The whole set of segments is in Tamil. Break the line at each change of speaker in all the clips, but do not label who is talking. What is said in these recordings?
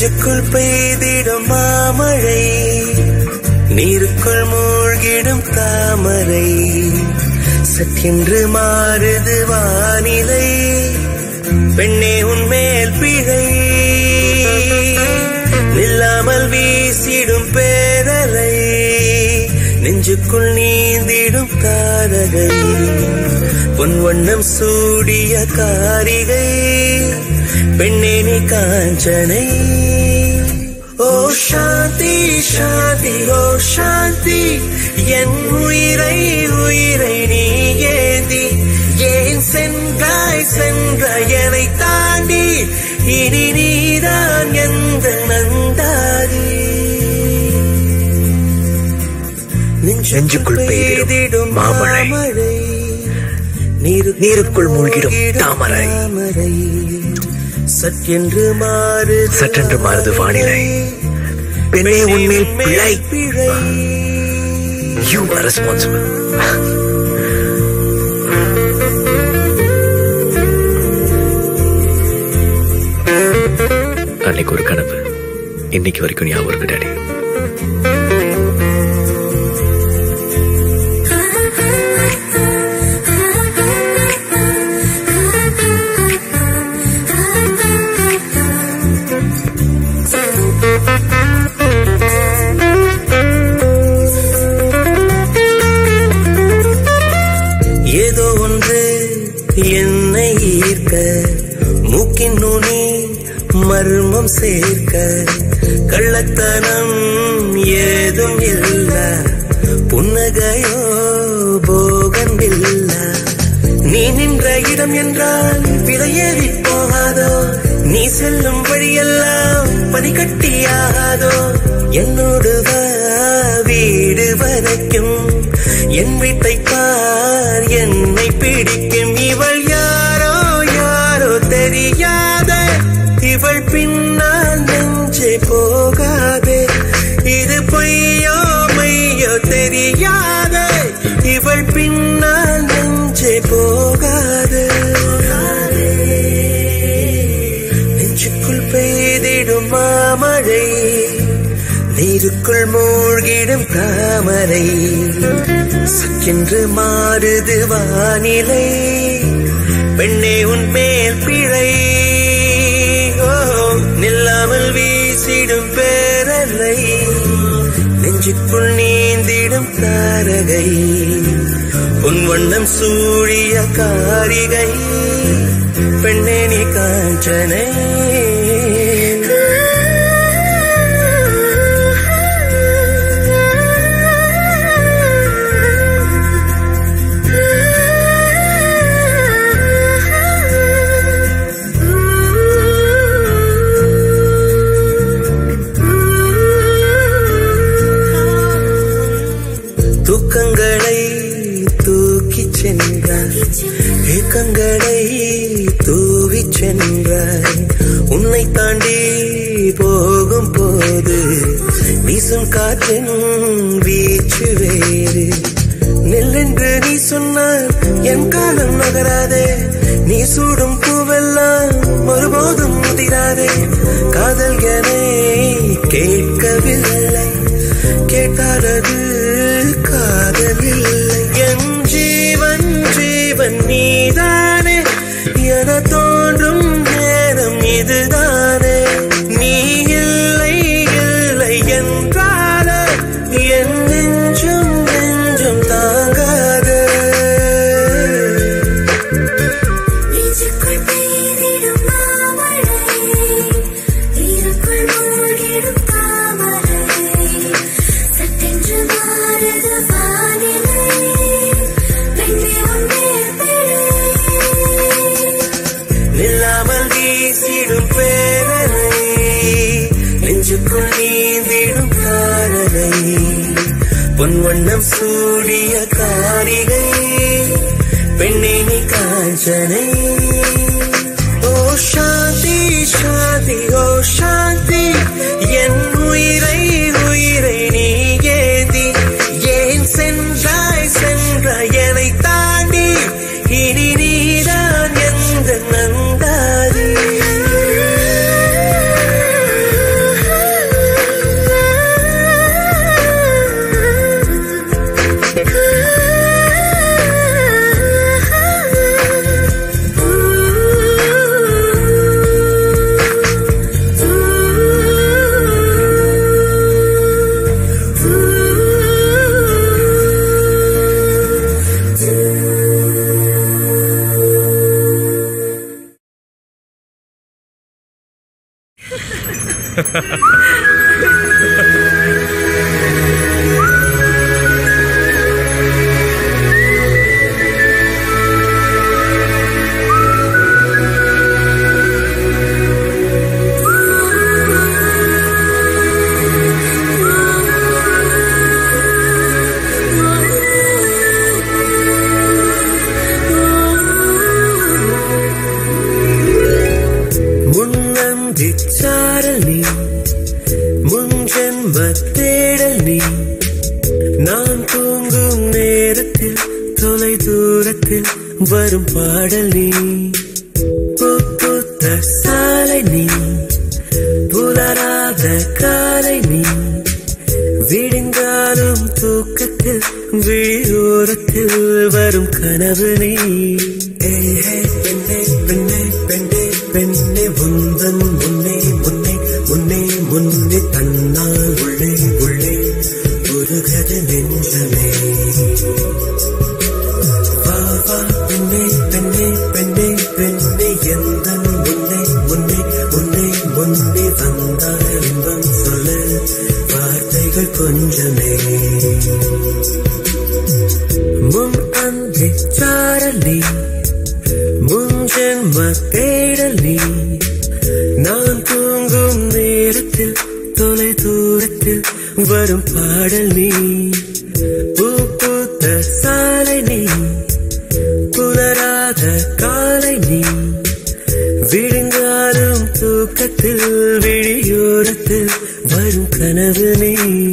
நெஞ்சுக்குள் பெய்திடும் மாமழை நீருக்குள் மூழ்கிடும் தாமரை சற்றென்று மாறுது வானிலை பெண்ணே உன்மேல் பிழை நில்லாமல் வீசிடும் பேரலை நெஞ்சுக்குள் நீந்திடும் தாரகை பொன் வண்ணம் சூடிய காரிகை பெண்ணே நீ காஞ்சனை ஓ சாந்தி சாந்தி ஓ சாந்தி என் உயிரை உயிரை நீ ஏந்தி ஏன் சென்றாய் சென்றாய் என்னை தாண்டி இனி நீதான் எந்த நந்தாரி
நெஞ்சுக்குள் பெய்திடும் மாமழை. நீருக்குள் மூழ்கிடும் தாமரை.
சற்றென்று மாறு
சற்றென்று மாறுது வானிலை. பெண்ணே உன்மேல் பிழை. யூ ஆர் ரெஸ்பான்சிபிள் அன்னைக்கு ஒரு கனவு இன்னைக்கு வரைக்கும் ஞாபகம் இருக்கு டாடி
ஏதோ ஒன்று என்னை ஈர்க்க மூக்கின் நுனி மர்மம் சேர்க்க கள்ளத்தனம் ஏதும் இல்ல புன்னகையோ போகன் இல்ல நீ நின்ற இடம் என்றால் விலையேறி போகாதோ நீ செல்லும் வழியெல்லாம் பனிக்கட்டியாகாதோ என்னோடு வா வீடு வரைக்கும் என் வீட்டை பார் என்னை பிடிக்கும் இவள் யாரோ யாரோ தெரியாத இவள் பின்னால் நெஞ்சே போகாதே இது பொய்யோ மையோ தெரியாத இவள் பின்னால் நெஞ்சே போகாதே நெஞ்சுக்குள் பெய்திடும் மாமழை நீருக்குள் மூழ்கிடும் தாமரை சக்கென்று மாறுது வானிலை பெண்ணே உன் மேல் பிழை ஓ நில்லாமல் வீசிடும் பேரலை நெஞ்சுக்குள் நீந்திடும் தாரகை உன் வண்ணம் சூழிய காரிகை பெண்ணே நீ காஞ்சனை தூக்கங்களை தூக்கிச் சென்றாய் ஏக்கங்களை தூவிச் சென்றாய் உன்னை தாண்டி போகும் போது வீசும் காற்றின் வீச்சு வேறு நெல்லென்று நீ சொன்னால் என் காலம் நகராதே நீ சூடும் பூவெல்லாம் ஒருபோதும் முதிராதே காதல் என கேட்கவில்லை கேட்டாரது காதல் இல்லை என் ஜீவன் ஜீவன் நீதானே என தோன்றும் நேரம் இதுதானே நீ இல்லை இல்லை என்றால என் நெஞ்சம் நெஞ்சம் தாங்காதே
நெஞ்சுக்குள் பெய்திடும் மாமழை நீருக்குள் மூழ்கிடும் தாமரை சட்டென்று மாறுது வானிலை பெண்ணே உன்னே பிழை
நில்லாமல் வீசிடும் பேரலை நெஞ்சுக்குள் நீந்திடும் காரலை பொன் வண்ணம் சூடிய காரிகை பெண்ணே நீ காஞ்சனை ஓ சாந்தி சாந்தி ஓ சாந்தி என் உயிரை உயிரை நீ ஏந்தி ஏன் சென்றாய் சென்றாய் என்னை தாண்டி இனி நீதான் எந்த நந்தாரி முன்னந்தி சாரல் நீ முன்ஜென்ம தேடல் நீ நான் தூங்கும் நேரத்தில் தொலை தூரத்தில் வரும் பாடல் நீ பூத்த சாலை நீ புலராத காலை நீ விடுங்காலும் தூக்கத்தில் விழியோரத்தில் வரும் கனவு நீ ஏய், ஹே, பெண்ணே பெண்ணே பெண்ணே பெண்ணே உந்தன் முன்னே முன்னே முன்னே முன்னே தன்னால் உள்ளே உள்ளே உருகது நெஞ்சமே வா வா பெண்ணே பெண்ணே பெண்ணே பெண்ணே எந்த முன்னே முன்னே முன்னே முன்னே வந்தால் இன்பம் சொல்ல வார்த்தைகள் கொஞ்சமே முன் அந்தி சாரல் நீ முன் ஜென்ம தேடல் நீ நான் தூங்கும் நேரத்தில் தொலை தூரத்தில் வரும் பாடல் நீ பூ பூத்த சாலை நீ புலராத காலை நீ விடுங்காலும் தூக்கத்தில் விழியோரத்தில் வரும் கனவு நீ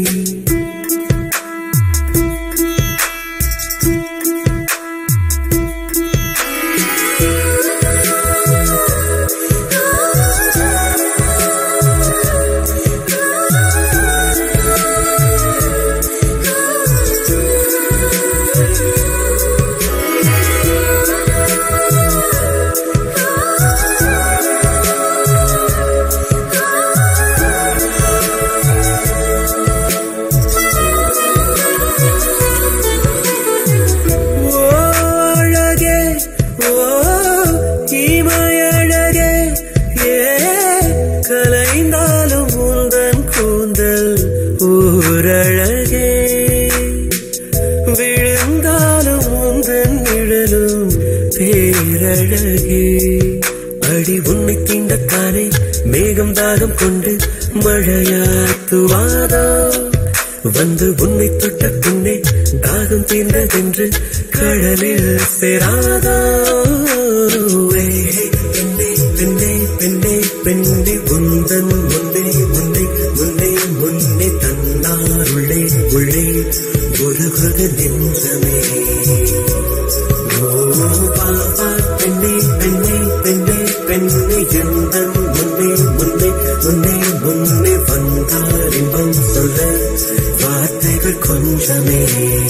ஓ அழகே ஓ இமையழகே ஏ கலைந்தாலும் உந்தன் கூந்தல் ஊரழகே விழுந்தாலும் உந்தன் நிழலும் பேரழகே அடி உன்னை தீண்டத்தானே மேகம் தாகம் கொண்டு மழையாத்துவாதோ வந்து உன்னை தொட்ட பின்னே தாகம் தீர்ந்ததென்று கடலில் சேராதோ ஏய், பெண்ணே பெண்ணே பெண்ணே பெண்ணே உந்தன் முன்னே முன்னே முன்னே முன்னே தன்னார் உள்ளே உள்ளே உருகுது நெஞ்சமே ஓ பாப்பா பெண்ணே பெண்ணே பெண்ணே பெண்ணே எந்தன் முன்னே முன்னே முன்னே முன்னே வந்தார் இன்பம் சொல்ல வார்த்தைகள் கொஞ்சமே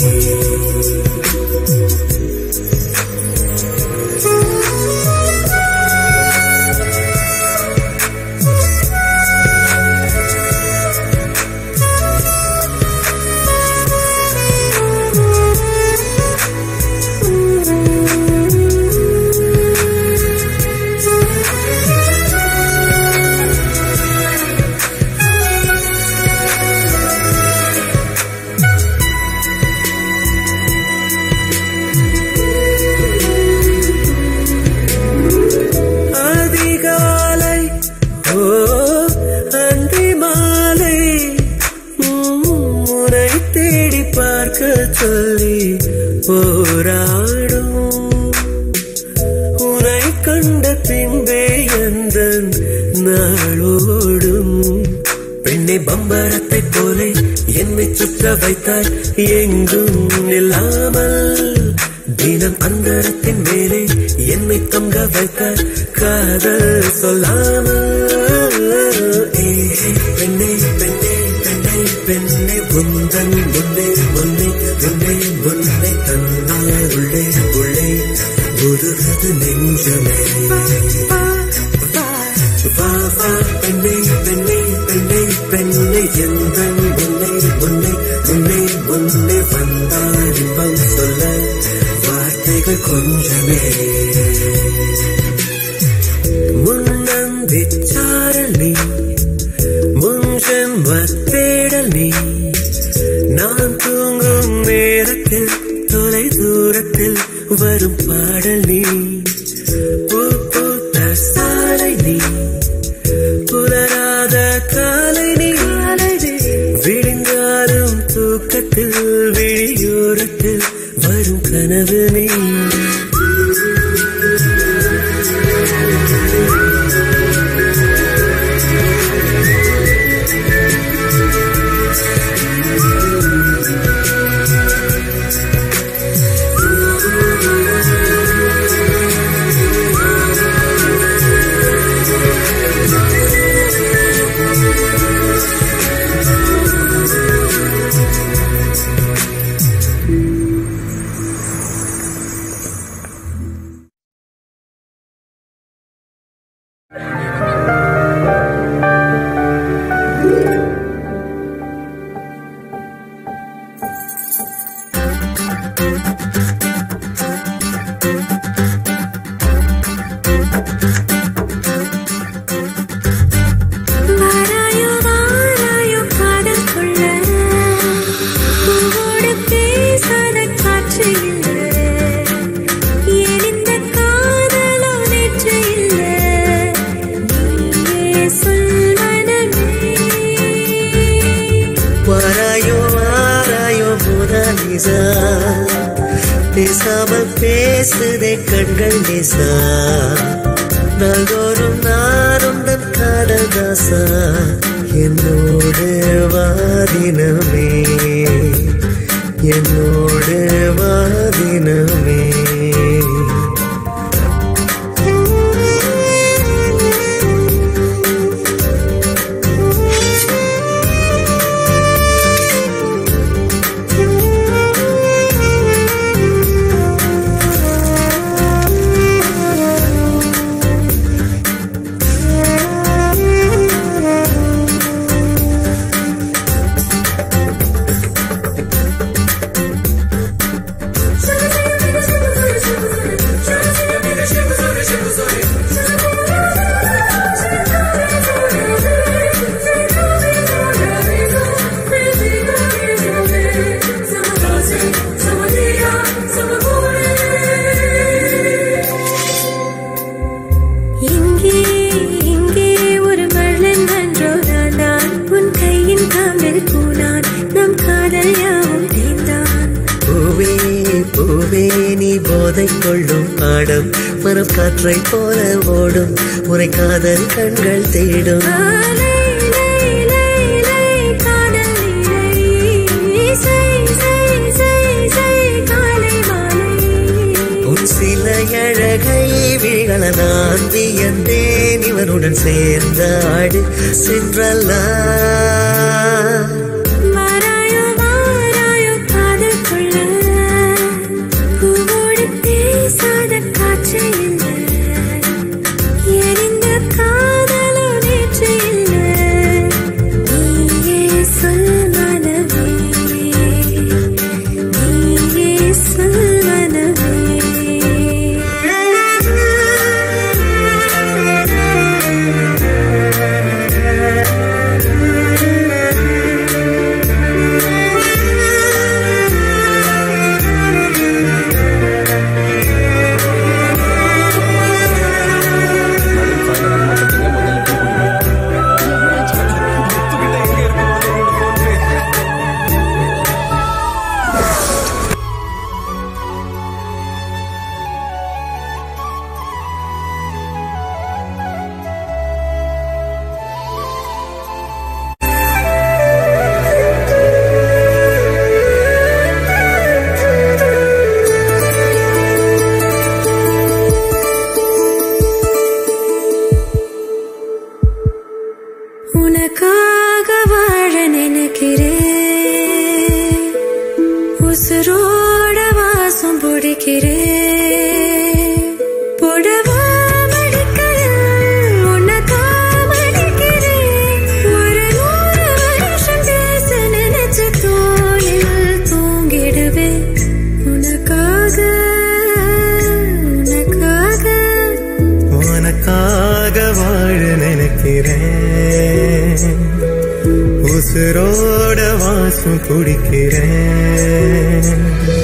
அதிகாலை ஓ அந்தி மாலை உம், உன்னை தேடி பார்க்க சொல்லி போராடும் உன்னை கண்ட பின்பே எந்த நாளோடும் பெண்ணை பம்பரத்தை போலே என்னை சுற்ற வைத்தாய் எங்கும் இல்லாமல் தினம் அந்தரத்தின் மேலே என்னை தொங்க வைத்தாய் காதல் சொல்லாமல் ஏய், பெண்ணே பெண்ணே பெண்ணே பெண்ணே உந்தன் முன்னே முன்னே முன்னே முன்னே தந்தாய் உள்ளே உள்ளே உருகுது நெஞ்சமே வா வா பெண்ணே பெண்ணே பெண்ணே பெண்ணே எந்த முன்னே முன்னே முன்னே முன்னே வந்தால் இன்பம் சொல்ல வார்த்தைகள் கொஞ்சமே முன்னந்தி சாரல் நீ தேடல் நீ நான் தூங்கும் நேரத்தில் தொலை தூரத்தில் வரும் பாடல் நீ பூ பூத்த சாலை நீ புலராத காலை நீ விடிந்தாலும் தூக்கத்தில் விழியோரத்தில் வரும் கனவு நீ
வாராயோ வாராயோ காதல் கொள்ள பூவோடு பேசாத காற்று இல்லை எரிந்த காதலோ நேற்று இல்லை நீயே சொல்வனமே
வாராயோ வாராயோ மோனாலிசா பேசாமல் பேசுதே கண்கள் நேசா நாள்தோறும் நானும் தன் காதல் தாசா என்னோடு வாதினமே என்னோடு வாதினமே
இங்கே இங்கே ஒரு மழன் அன்றோ நான் தான் உன் கையின் காம்பில் கூனான் நம் காதல் யாவும் தீர்ந்தான்
பூவே பூவே நீ போதை கொள்ளும் பாடம் மரம் காற்றை போல ஓடும் உரை காதல் கண்கள் தேடும்
ஆலை லை லை லை காதல் நீரை சை சை சை சை காலை மாலை
உன் சில அழகை விழிகள நான் வியந்தேன் இவனுடன் சேர்ந்த ஆடு சென்றல்லா
வாராயோ வாராயோ காதல் கொள்ள பூவோடு பேசாத காற்று இல்லை எரிந்த காதலோ நேற்று இல்லை நீயே சொல் மனமே நீயே சொல் உனக்காக வாழ நினைக்கிறேன் உசுரோட வாசம் பிடிக்கிறேன் புடவா மடிக்கையில் உன்னை காமடிக்கிறேன். ஒரு நூறு வருஷம் பேச நினைச்ச தோளில் தூங்கிடுவேன் உனக்காக உனக்காக
உனக்காக வாழ நினைக்கிறேன் உசுரோட வாசம் குடிக்கிறேன்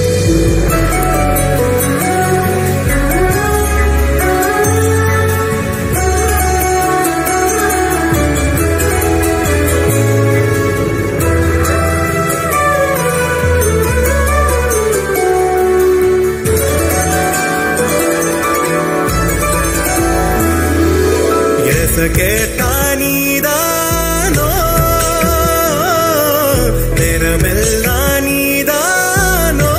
எச கேட்டா நீதானோ தினமெல்லாம் நீதானோ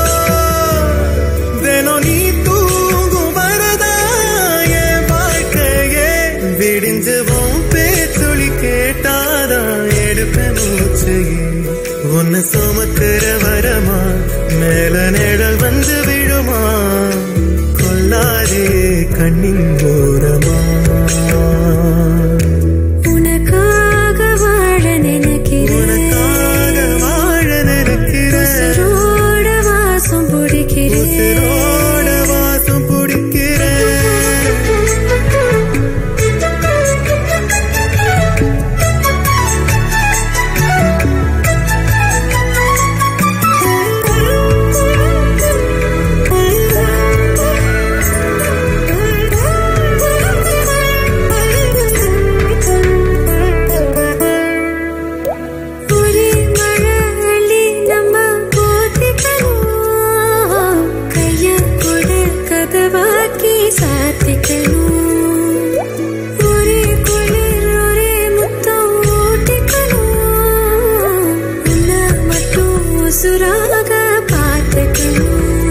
தினம் நீ தூங்கும் வரதா என் வாழ்க்கையே விடிஞ்சுவோம் பேச்சுளி கேட்டாதான் எடுப்பேன் மூச்சையே உன்னை சுமத்துற வரமா மேல நிழல் வந்து விழுமா கொல்லாதே கண்ணின் ஓரமா
உனக்காக வாழ நினைக்கிறேன்
உனக்காக வாழ நினைக்கிறேன்
உசுரோட வாசம் பிடிக்கிறேன்
உசிரோட வாசம் பிடிக்கிறேன்
ஒரே மழை நம்ம போத்திக்கணும் கைய கொடு கதவாக்கி சாத்திக்கணும் ஒரே குளிர் ஒரே முத்தம் ஊட்டிக்கணும் உன்னை மட்டும் உசுராக பார்த்துக்கணும்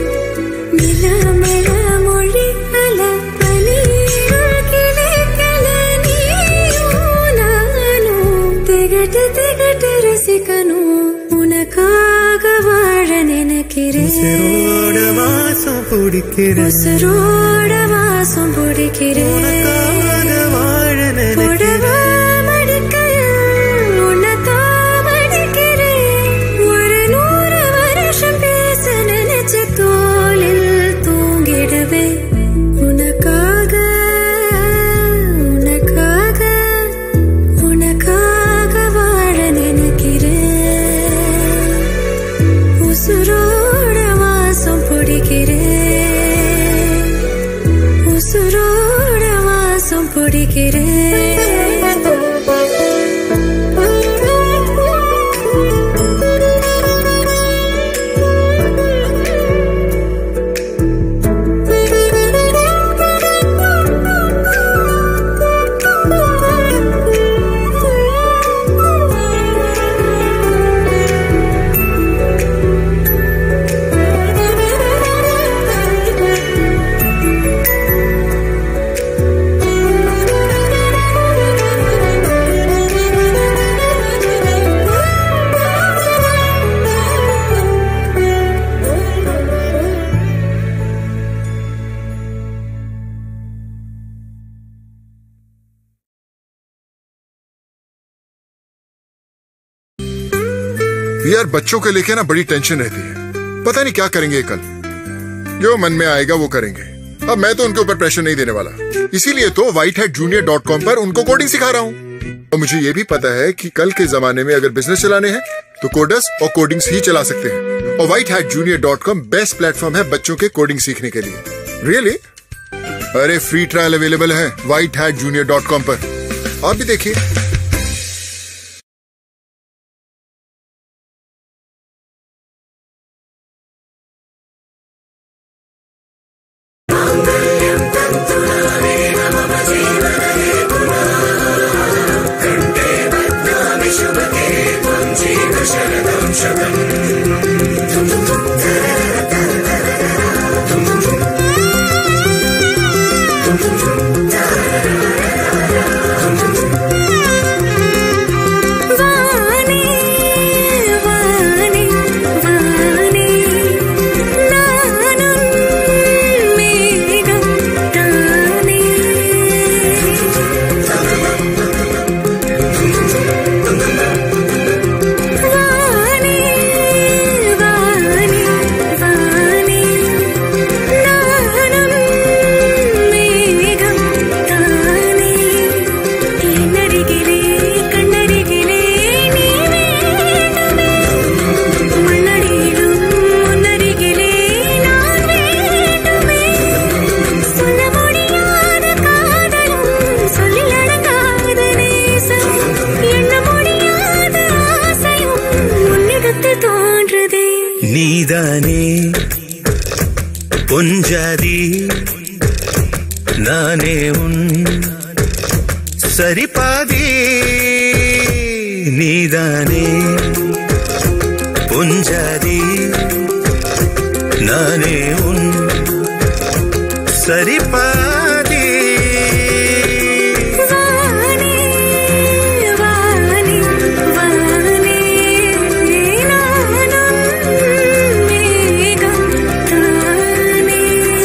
நிலமல மொழி அல பனிருள் கிளைக்கல நீயும் நானும் திகட்டு திகட்டு ரசிக்கணும் உனக்காக வாழ நினைக்கிறேன்
உசிரோட வாசம் பிடிக்கிறேன்
உசுரோட வாசம் பிடிக்கிறேன்
உனக்காக வாழ நினைக்கிறேன்
புடவ மடிக்கையில் உன்னைத்தான் மடிக்கிறேன். ஒரு நூறு வருஷம் பேச நினைச்ச தோளில் தூங்கிடவே உனக்காக உனக்காக உனக்காக வாழ நினைக்கிறேன் உசுரோட வாசம் பிடிக்கிறேன் உசுரோட வாசம்
यार बच्चों को लेके ना बड़ी टेंशन रहती है पता नहीं क्या करेंगे ये कल जो मन में आएगा वो करेंगे अब मैं तो उनके ऊपर प्रेशर नहीं देने वाला इसीलिए तो White Hat Junior dot com पर उनको कोडिंग सिखा रहा हूँ और मुझे ये भी पता है कि कल के जमाने में अगर बिजनेस चलाने हैं तो कोडर्स और कोडिंग्स ही चला सकते हैं और White Hat Junior dot com best platform है बच्चों के कोडिंग सीखने के लिए रियली अरे फ्री ट्रायल अवेलेबल है White Hat Junior dot com पर आप भी देखिए
Thank you.
நீதானே பொஞ்சாதி நானே உன் சரிபாதி நீதானே பொஞ்சாதி நானே உன் சரிபாதி
வானே வானே வானே நானும் மேகம் தானே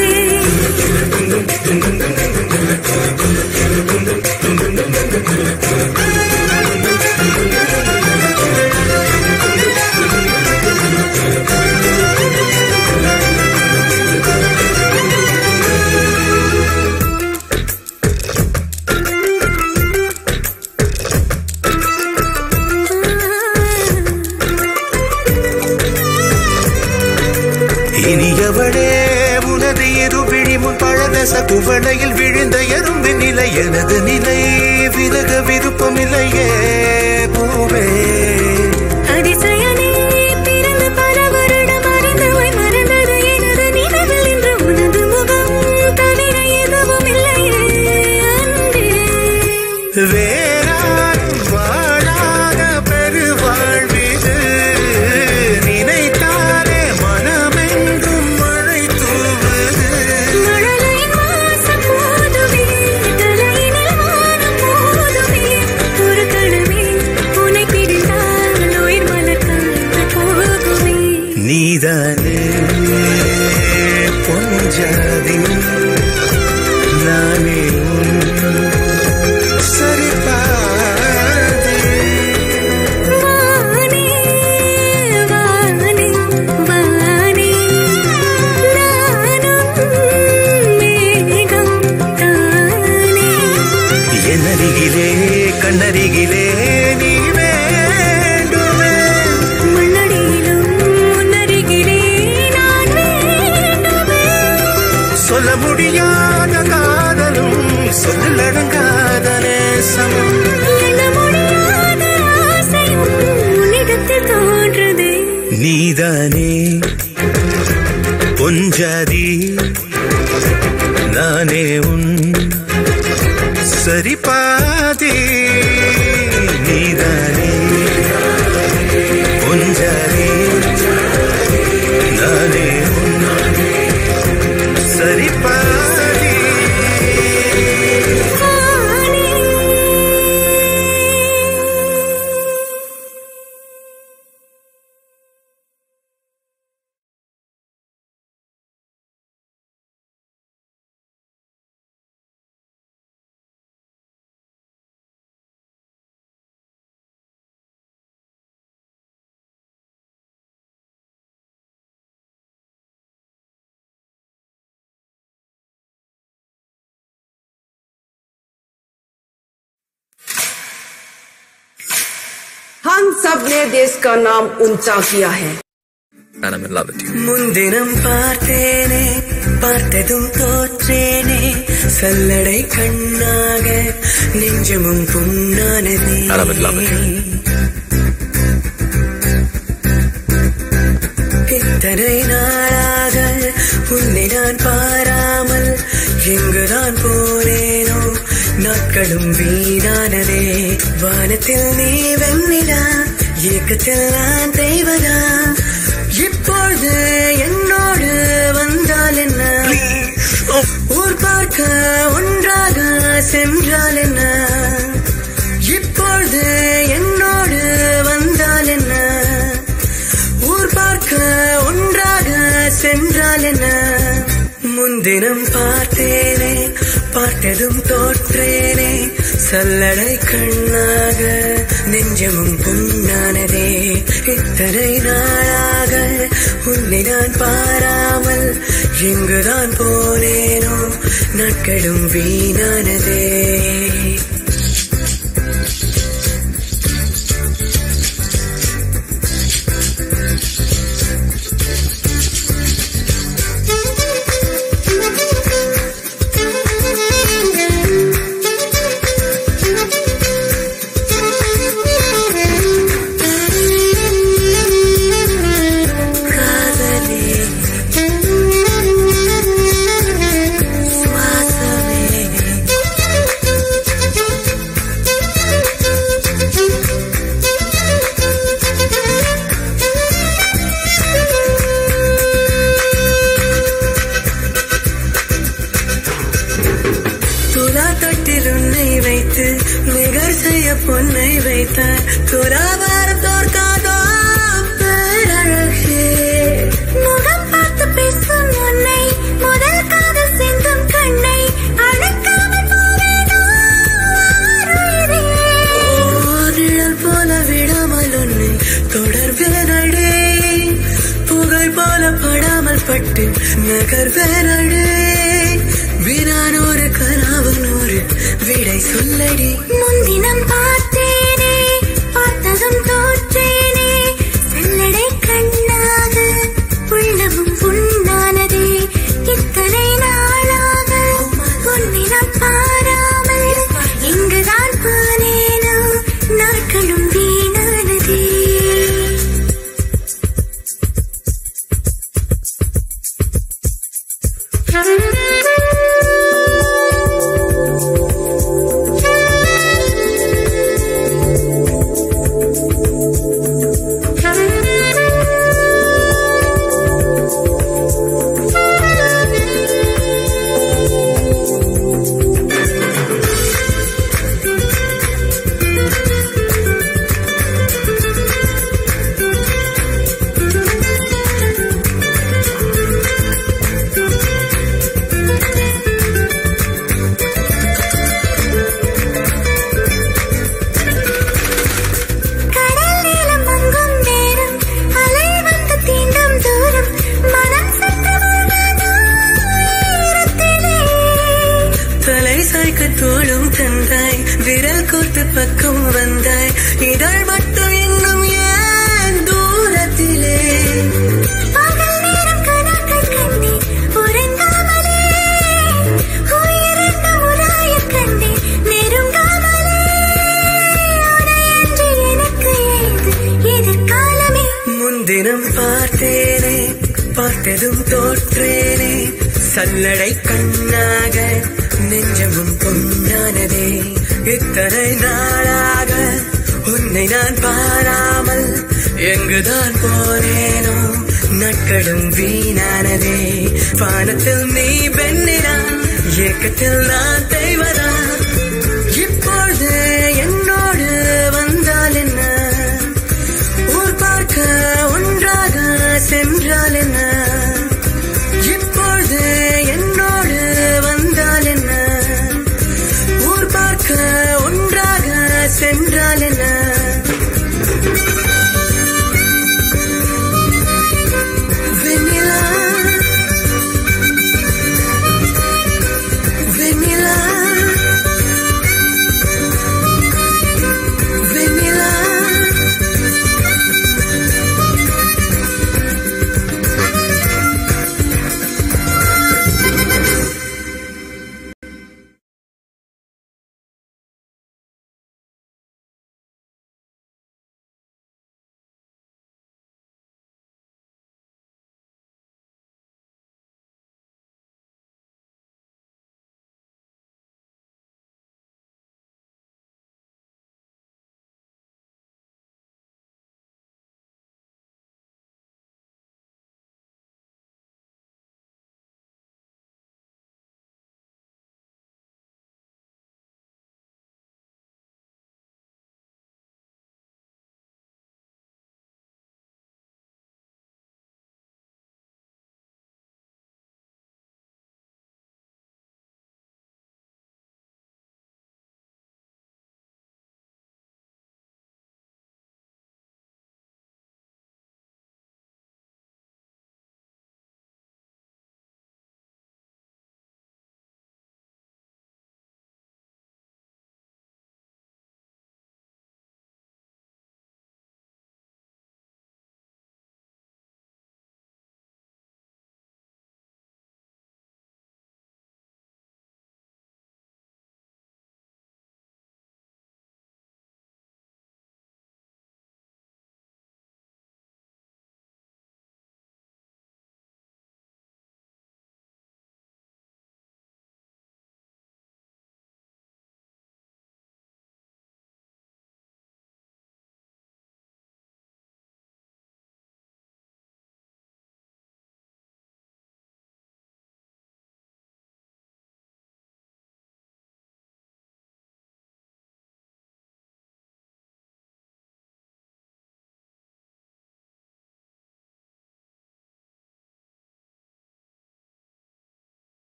இனியவளே உனது இரு விழிமுன் பழதச குவளையில் விழுந்த எறும்பு நிலை எனது நிலை விலக விருப்பமில்லையே பூவே
அதிசயனே பிறந்து பல வருடம் அறிந்தவை மறந்தது எனது நினைவில் இன்று உனது முகம் தவிர எதுவும் இல்லையே அன்பே
வேறாரும் வாழாத பெருவாழ்விது நினைத்தாலே மனமெங்கும் மழை தூவுது
மழலையின் வாசம் போதுமே தலையினில் வானம் போதுமே ஒரு கணமே உன்னை பிரிந்தால் உயிர் மலர்ந்து போகுமே
நீதானே பொஞ்சாதி நானே உன் சரிபாதி
வானே வானே வானே நானும் மேகம் தானே
என்னருகிலே கண்ணருகிலே நீ வேண்டுமே
மண்ணடியிலும் முன்னருகிலே நான் வேண்டுமே
சொல்ல முடியாத காதலும் சொல்லடங்காத நேசமும்
எண்ண முடியாத ஆசையும் உன்னிடத்தில் தோன்றுதே
நீதானே பொஞ்சாதி நானே உன் சரிபாதி நீதானே பொஞ்சாதி நானே உன் சரிபாதி
हम सब ने देश का नाम ऊंचा किया है
And I'm in love with you.
முன்தினம் பார்த்தேனே பார்த்ததும் தோற்றேனே சல்லடை கண்ணாக நெஞ்சமும் புண்ணானதே
And I'm in love with you.
இத்தனை நாளாக உன்னை நான் பாராமல் எங்குதான் போனேனோ நாட்களும் வீணானதே வானத்தில் நீ வெண்ணிலா இயக்கத்தில் நான் தெய்வதா இப்பொழுது என்னோடு வந்தால் என்ன ஊர் பார்க்க ஒன்றாக சென்றால் என்ன இப்பொழுது என்னோடு வந்தால் என்ன ஊர் பார்க்க ஒன்றாக சென்றால் என்ன முன்தினம் பார்த்தேனே பார்த்ததும் தோற்றேனே சல்லடை கண்ணாக நெஞ்சமும் புண்ணானதே இத்தனை நாளாக உன்னை நான் பாராமல் எங்குதான் போனேனோ நாட்களும் வீணானதே காதலே பொன்னை வைத்தார் துறாவாரம் தோற்காதோ பேரழகே
முகம் பார்த்து பேசும் உன்னை முதல் காதல் சிந்தும் கண்ணை அடக்காமல் போவேனோ ஆருயிரே.
நிழல் போல விடாமல் உன்னை தொடர்வேனடே புகழ் போல படாமல் பட்டு நகர்வேனடே வினானூறு கனாவு நூறு விடை சொல்லடி
முன்தினம் பார்த்தேனே பார்த்ததும் தோற்றேனே செல்லடை கண்ணாக உள்ளமும் புண்ணானதே இத்தனை நாளாக உன்னிடம் பாராமல் இங்குதான் போனேனோ நாட்களும் வீணானதே கடல் நீளம் மங்கும் நேரம் அலை வந்து தீண்டும் தூரம் மனம் சற்று முழுகாதோ ஈரத்திலே.
தலை சாய்க்க தோளும் தந்தாய் விரல் கோர்த்து பக்கம் வந்தாய் இதழ் மட்டும் இன்னும் ஏன் தூரத்திலே
பகல் நேரம் கனாக்கள் கண்டேன் உறங்காமலே உயிரென்ன உராயக் கண்டேன் நெருங்காமலே உனையன்றி எனக்கு ஏது எதிர்காலமே
முன்தினம் பார்த்தேனே பார்த்ததும் தோற்றேனே சல்லடை கண்ணாக நெஞ்சமும் பொன்னானதே இத்தனை நாளாக உன்னை நான் பாராமல் எங்குதான் போனேனோ நாட்களும் வீணானதே வானத்தில் நீ பெண்ணினா ஏக்கத்தில் நான் தெய்வதா இப்பொழுது என்னோடு வந்தால் என்ன ஊர் பார்க்க ஒன்றாக சென்றால் என்ன இப்பொழுது என்னோடு வந்தால் என்ன ஊர் பார்க்க ஒன்றாக சென்றால் என்ன வெண்ணிலா வெண்ணிலா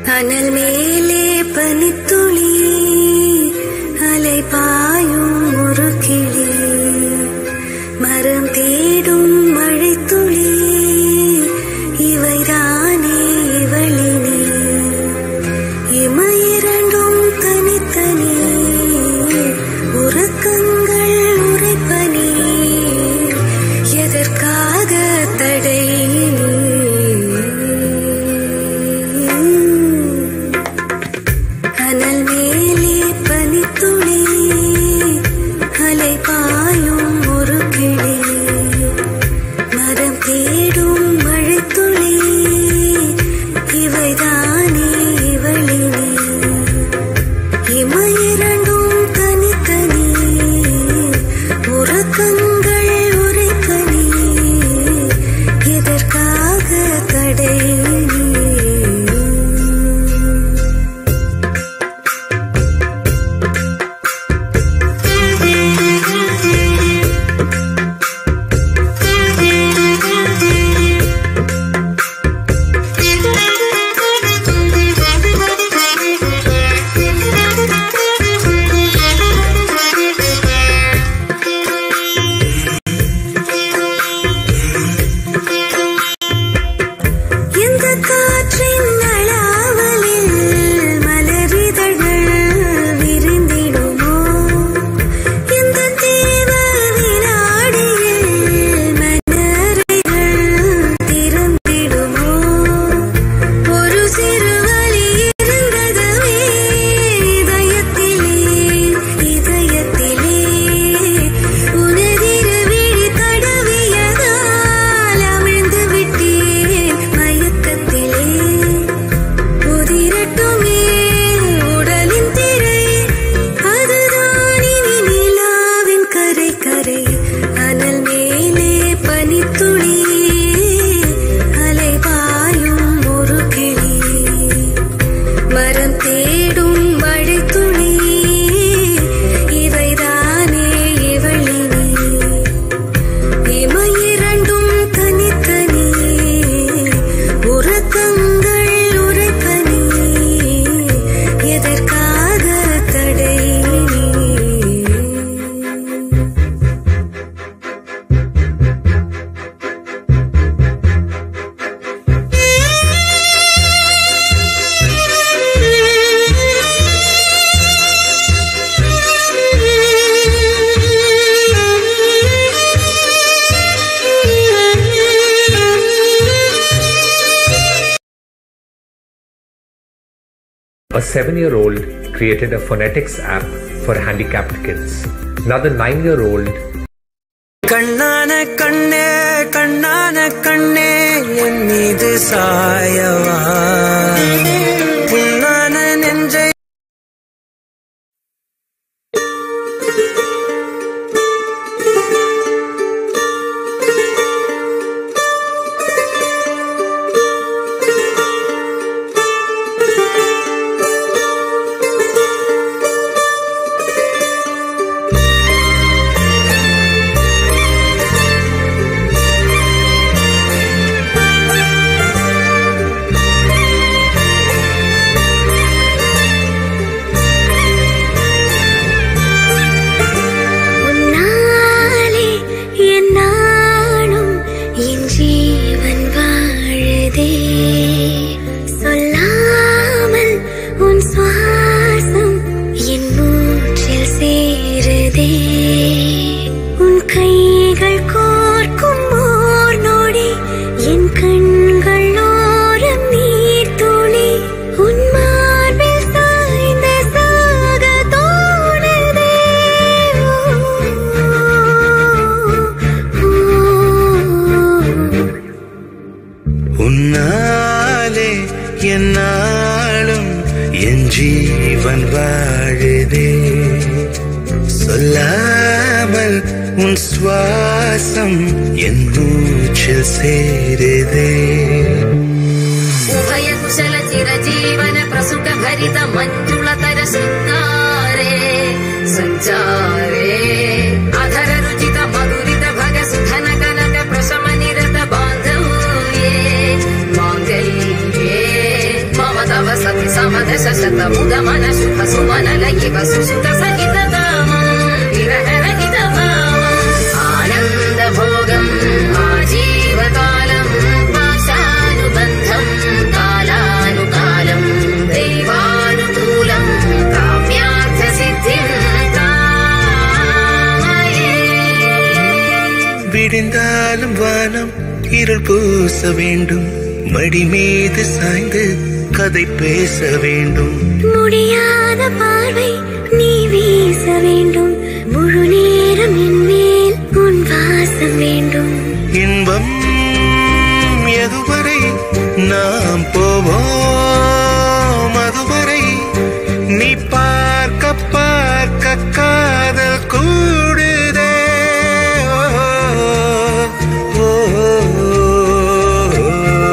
அனல் மேலே பனித்துளி அலை பாயும் ஒரு கிளி மரம் தேடும் மழைத்துளி இவைதானே இவளினே இமையிரண்டும் தனித்தனி உறக்கங்கள் உரைப்பனி எதற்காக தடை அனல் மேலே பனித்துளி அலை பாயும் ஒரு கிளி மரம் தேடும் மழைத்துளி இவைதானே இவளினே இமையிரண்டும் தனித்தனி உறக்கங்கள் உரைப்பனி எதற்காக தடை எந்த காற்றின் அளாவலில் மலரிதழ்கள் விரிந்திடுமோ எந்த தீவ வினாடியில் மலரைகள் திறந்திடுமோ ஒரு சிறு வழி இருந்ததுவே இதயத்திலே இதயத்திலே உனதிரு விழி தடவியதால் அமிழ்ந்து விட்டேன் மயக்கத்திலே உதிரட்டுமே உடலின் திரை அதுதான் இனி நிலாவின் கரை கரை அனல் மேலே பனித்துளி அலை பாயும் ஒரு கிளி மரம் தேடும் மழைத்துளி இவைதானே இவளினே இமையிரண்டும் தனித்தனி உறக்கங்கள் உரைப்பனி எதற்காக தடை
A seven year old created a phonetics app for handicapped kids. Another nine year old
கண்ணான கண்ணே கண்ணான கண்ணே என் மீது சாயவா புண்ணான நெஞ்சை
உன்னாலே என் நாளும் என் ஜீவன் வாழுதே சொல்லாமல் உன் சுவாசம் என் மூச்சில் சேருதே உன் கைகள் கோர்க்கும் ஓர் நொடி என் கண்கள் ஓரம் நீர் துளி உன் மார்பில் சாய்ந்த சாக தோணுதே
உன்னாலே என் நாளும் என் ஜீவன் வாழுதே சொல்லாமல் உன் சுவாசம் என் மூச்சில் சேருதே
ಉಭಯ ಕುಶಲ ಚಿರಜೀವನ ಪ್ರಸುಖ ಭರಿತ ಮಂಜುಳತರ ಶೃಂಗಾರೇ ಸಂಚಾರೇ ಅಧರ ರುಚಿತ ಮಧುರಿತ ಭಗ ಸುಧನ ಕನಕ ಪ್ರಶಮ ನಿರತ ಬಾಂಧವ್ಯೇ ಮಾಂಗಲ್ಯೇ ಮಮ ತವ ಸತ್ಯ
விழுந்தாலும் வானம் இருள் பூச வேண்டும் மடி மீது சாய்ந்து கதை பேச வேண்டும்
முடியாத பார்வை நீ வீச வேண்டும் முழு நேரம் என் மேல் உன் வாசம் வேண்டும்
இன்பம் எதுவரை நாம் போவோம் அதுவரை நீ பார்க்க பார்க்க காதல் கூடுதே ஓ, ஓ, ஓ.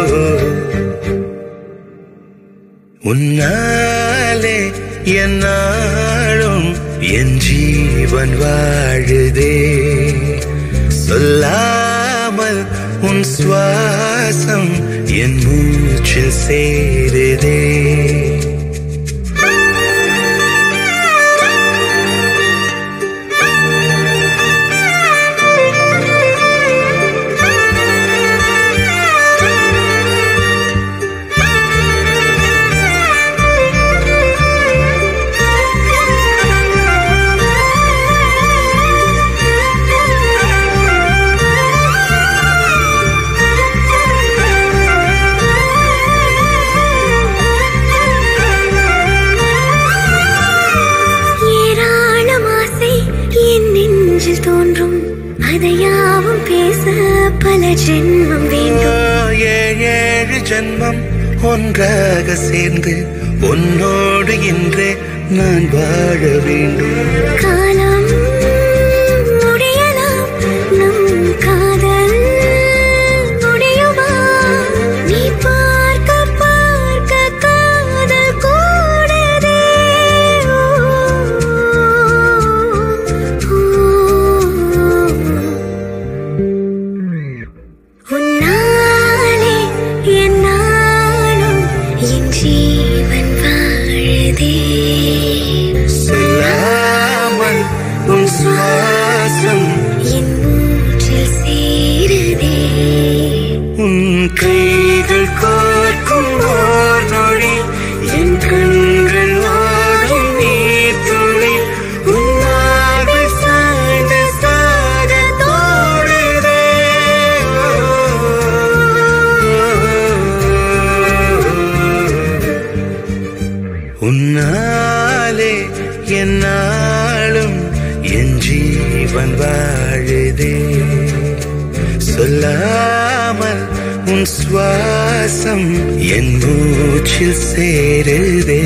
உன்னாலே என்னாலும் என் ஜீவன் வாழுதே சொல்லாமல் உன் சுவாசம் என் மூச்சில் சேருதே
ஏராளம் ஆசை என் நெஞ்சில் தோன்றும் அதையாவும் பேச பல ஜென்மம் வேண்டும்
ஏழு ஏழு ஜன்மம் ஒன்றாக சேர்ந்து உன்னோடு இன்றே நான் வாழ வேண்டும்
காலம் முடியலாம் நம் காதல் முடியுமா நீ பார்க்க பார்க்க காதல் கூடதே உன்னாலே என்னாலும் என் ஜீவன் வாழுதே
சொல்லாமல் உன் சுவாசம்
என் மூச்சில் சேருதே
உன் கைகள் கோர்க்கும் ஓர் நொடி என் கண்கள் ஓடும் நீர் துளி உன்னாக சாய்ந்து சாக தோடுதே உன்னாலே என்னாலும் என் ஜீவன் வாழுதே சொல்லாமல் உன் சுவாசம் என் மூச்சில் சேருதே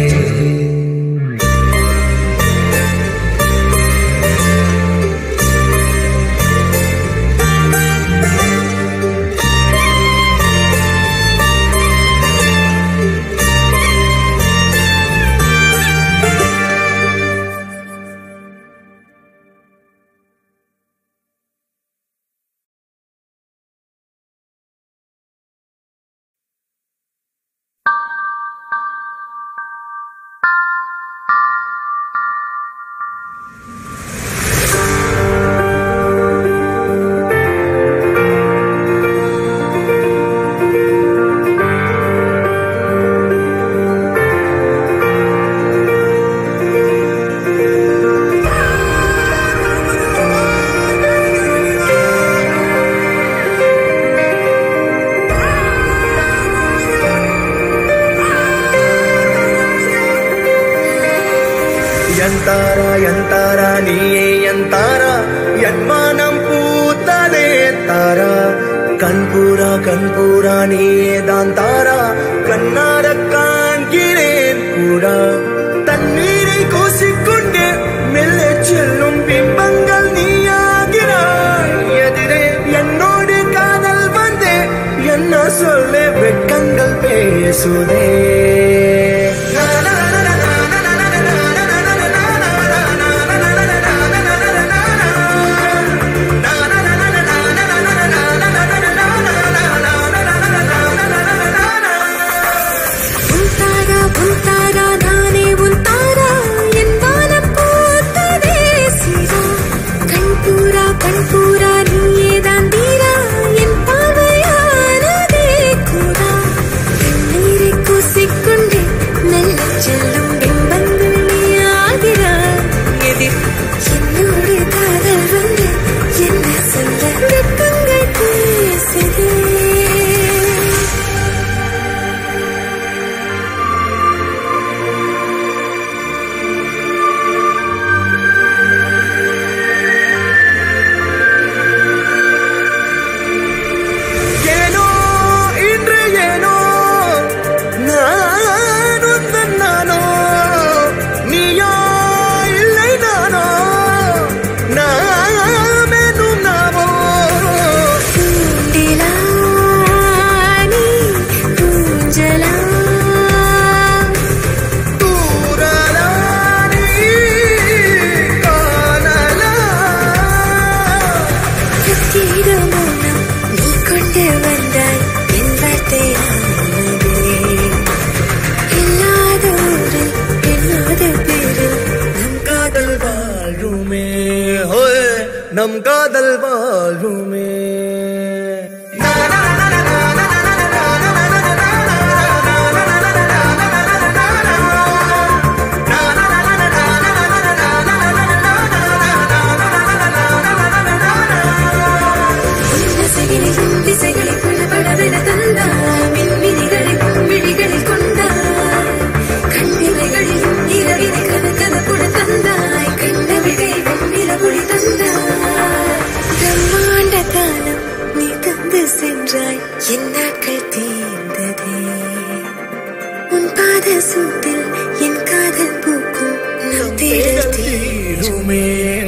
ಎಂತಾರಾ ಎಂತಾರ ನೀಯೇ ಎಂತಾರ என்மானம் பூத்ததே தாரா கண்பூரா கண்பூரா நீயே தான் தாரா கண்ணார காண்கிறேன் கூடா தண்ணீரை கூசிக்கொண்டே மெல்ல செல்லும் பிம்பங்கள் நீயாகிறாய் எதிரே என்னோடு காதல் வந்தே என்ன சொல்ல வெட்கங்கள் பேசுதே
உன் தாரா உன் தாரா நானே உன் தாரா என் வானம் பூத்ததே சீரா கண்பூரா கண்பூரா நீயே தான் தீரா என் பார்வையானதே கூடா கண்ணீரை
நம் காதல் வாழ்வுமே
திசைகளில் திசைகளை புலப்படவென தந்தாய் மின்மினிகளில் விழிகளில் கொண்டாய் கண்ணிமைகளில் இரவினை கனகனப்புட தந்தாய் கண்ணவிகையில் நிலவொளி தந்தாய் பிரம்மாண்ட காலம் நீ தந்து சென்றாய் என் நாட்கள் தீர்ந்ததே உன் பாத சூட்டில் என் காதல் பூக்கும் நம் தேடல் தீருமே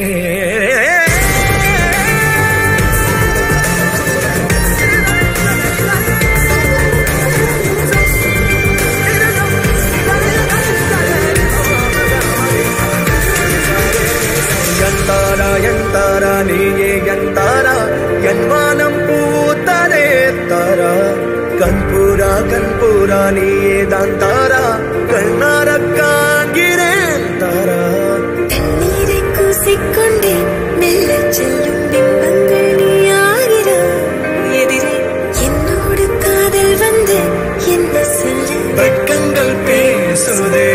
எந்தாரா எந்தாரா நீயே எந்தாரா என் வானம் பூத்ததே தாரா கண்பூரா கண்பூரா நீயே தான் தாரா கண்ணார காண்கிறேன் தாரா
தண்ணீரை கூசிக்கொண்டே மெல்லச் செல்லும் பிம்பங்கள் நீயாகிறாய் எதிரே என்னோடு காதல் வந்து என்ன சொல்ல
வெட்கங்கள் பேசுதே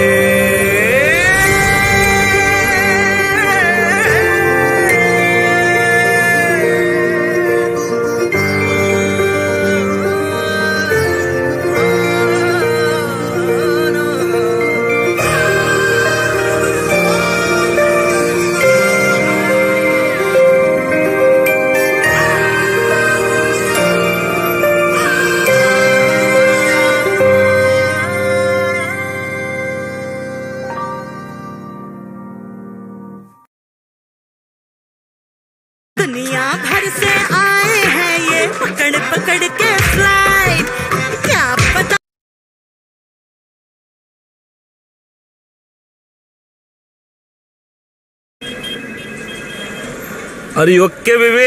दुनिया भर से आए हैं ये पकड़ पकड़ के फ्लाइट क्या पता
Are you okay, baby?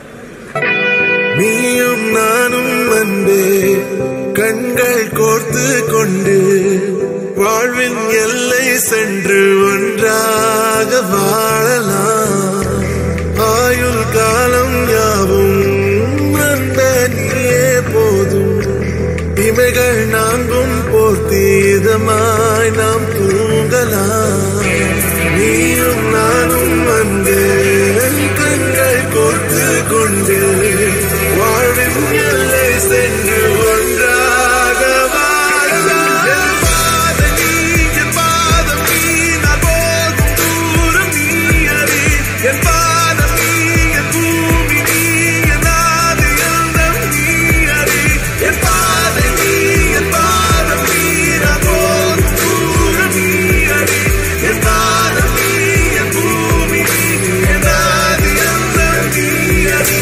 நீயும் நானும் அன்பே கண்கள் கோர்த்து கொண்டு வாழ்வின் எல்லை சென்று ஒன்றாக வாழலாம் ஆயுள் காலம் யாவும் அந்த நீயே போதும் இமைகள் நான்கும் போர்த்தி இதமாய் நாம் தூங்கலாம் நீயும் நானும் வந்து கண்கள் கோர்த்து கொண்டு வாழ்வின் எல்லை சென்று ஒன்றாக வாழலாம் என் பாதம் நீ, என் பாதம் நீ, நான் போகும் தூரம் நீ அறி. என் பாதம் நீ, என் பூமி நீ, என் ஆதி அந்தம் நீ அறி. என் பாதம் நீ, என் பாதம் நீ, நான் போகும் தூரம் நீ அறி. என் பாதம் நீ, என் பூமி நீ, என் ஆதி அந்தம் நீ அறி.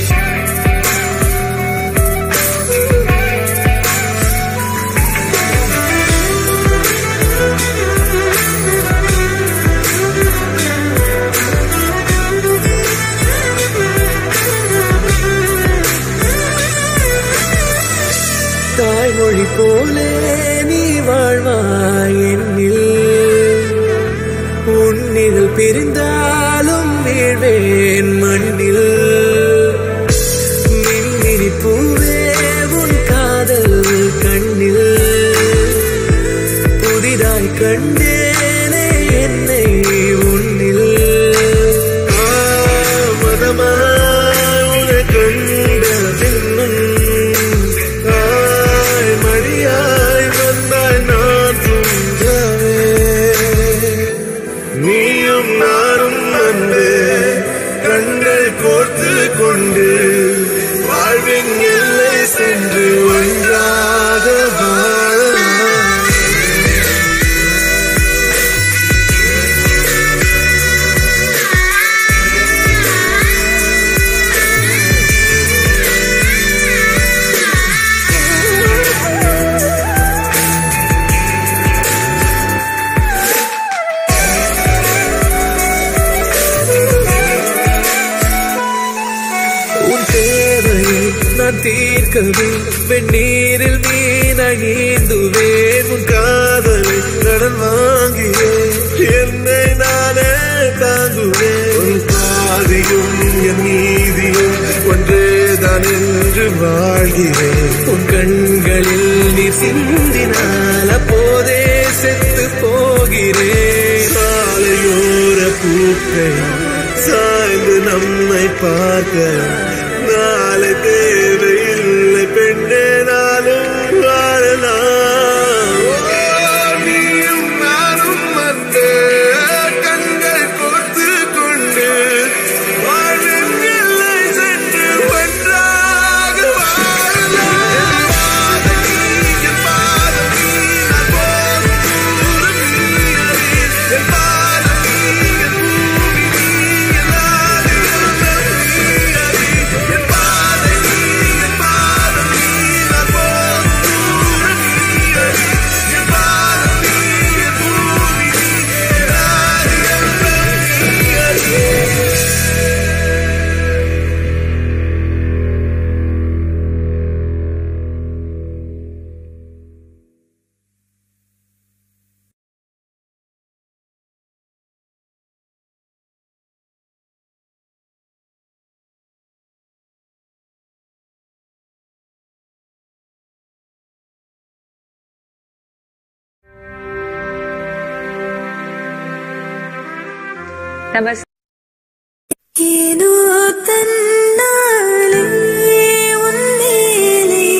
தாய்மொழி போலே நீ வாழ்வாய் என்னில் உன்னில் பிரிந்தாலும் வீழ்வேன் மண்ணில் மின்மினி பூவே உன் காதல் கண்ணில் புதிதாய் கண்டேனே என்னை உன்னில்
மதமாய் உன்னை கண்ட பின்னும் தாய் மடியாய் வந்தாய் நான் தூங்கவே நீயும் நானும் வந்து கண்கள் கோர்த்து கொண்டு வாழ்வின் எல்லை சென்று ஒன்றாக வாழலாம்
உன் தேவையை நான் தீர்க்கவே வெந்நீரில் மீனாய் நீந்துவேன்
உன் காதலை கடன் வாங்கியே என்னை நானே தாங்குவேன் ஒரு பாதியும்
என்று வாழ்கிறேன் உன் கண்களில் நீர் சிந்தினால் அப்போதே செத்து போகிறேன் சாலையோர பூக்கள் சாய்ந்து நம்மை பார்க்க நாளை தேவையில்லை பெண்ணே நாளும் வாழலாம் நீயும் நானும் வந்து கண்கள் கோர்த்து கொண்டு வாழும் எல்லை சென்று ஒன்றாக
நமஸ்தே
ஏனோ தன்னாலே உன்மேலே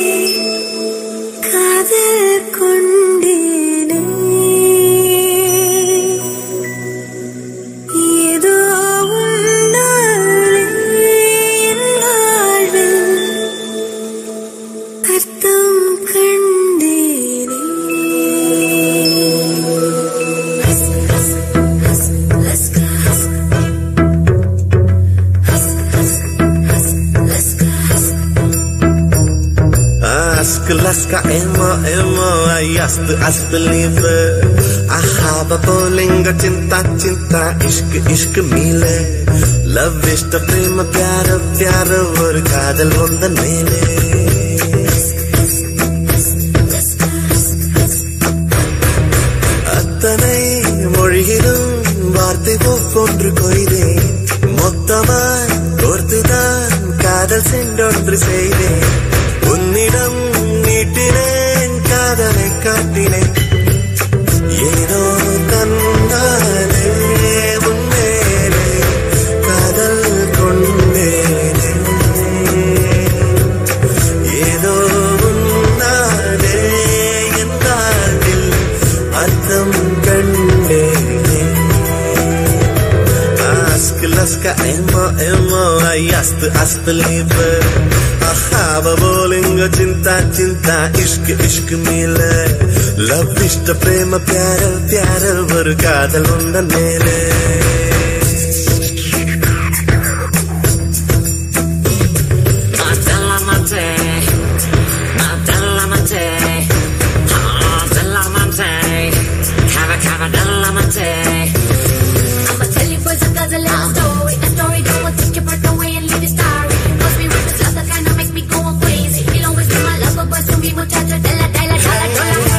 காதல் கொண்டேனே ஏதோ உன்னாலே என் வாழ்வில் அர்த்தம் கண்டேனே
Ask Alaska, Emma, Emma, I asked, ask believer. Ahaba bolinga, chinta, chinta, ishq, ishq mile. Love இஷ்ட பிரேம பியார பியார ஒரு காதல் வந்த மேலே அத்தனை மொழியிலும் வார்த்தை ஒவ்வொன்று கொய்தேன் மொத்தமாய் கோர்த்துதான் காதல் சென்றொன்று செய்தேன் உன்னிடம் நீட்டினேன் காதலை காட்டினேன் ஏதோ தன்னாலே உன்மேலே காதல் கொண்டேனே ஏதோ உன்னாலே என் வாழ்வில் அர்த்தம் கண்டேனே Ask Alaska, Emma, Emma, I asked, asked believer. Ahava bolinga, chinta, chinta, ishq, ishq mile. Love இஷ்ட பிரேம பியார பியார ஒரு காதல் உந்தன் மேலே
I'ma tell you boys a dozen little story. A story that will take your breath away and leave you starry. Must be with this love that kinda makes me go crazy. He'll always be my lover, but soon be muchacho de la de la de la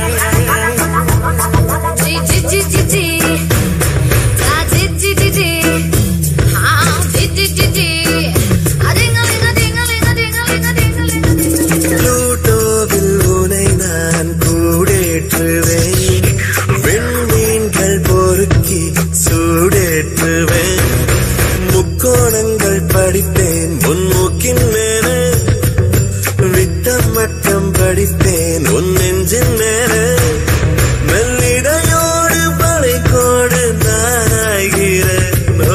G G G G G. Da G G G G. Ah, G G G G. Ah, ding a ling a ding a ling a ding a ling a ding a ling a ding a ling a.
ப்ளூட்டோவில் உனை நான் கூடேற்றுவேன் விண்மீன்கள் பொறுக்கி சூடேற்றுவேன் முக்கோணங்கள் படிப்பேன் முன்மூக்கின் மேலே விட்டம் மட்டம் படிப்பேன் உன் நெஞ்சின் மேலே மெல்லிடையோடு படைக்கோடு நானாகிறேன் ஓ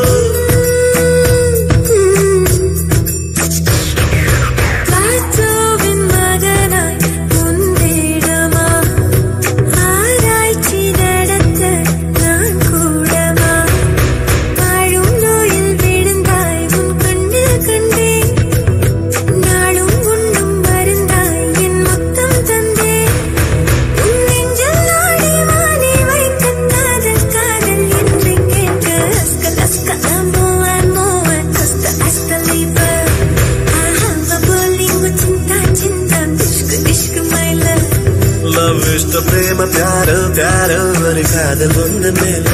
காற்றோவின் மகனாய் உன்னிடமா ஆராய்ச்சி நடத்த நான் கூடமா வாழும் நோயில் விழுந்தாய் உன் கண்ணு கண்டேன் நாளும் உண்ணும் மருந்தாய் என் மொத்தம் தந்தேன் உன் நெஞ்சில் நாடி வாடி வைக்க காதல் காதல் என்று கேட்க அஸ்க அஸ்க அம்மோ அம்மோ அஸ்த அஸ்த லீவர்
லவ் இஷ்ட பிரேம ಪ್ಯಾರ ಪ್ಯಾರ ஒரு காதல் ஒன்று மேலே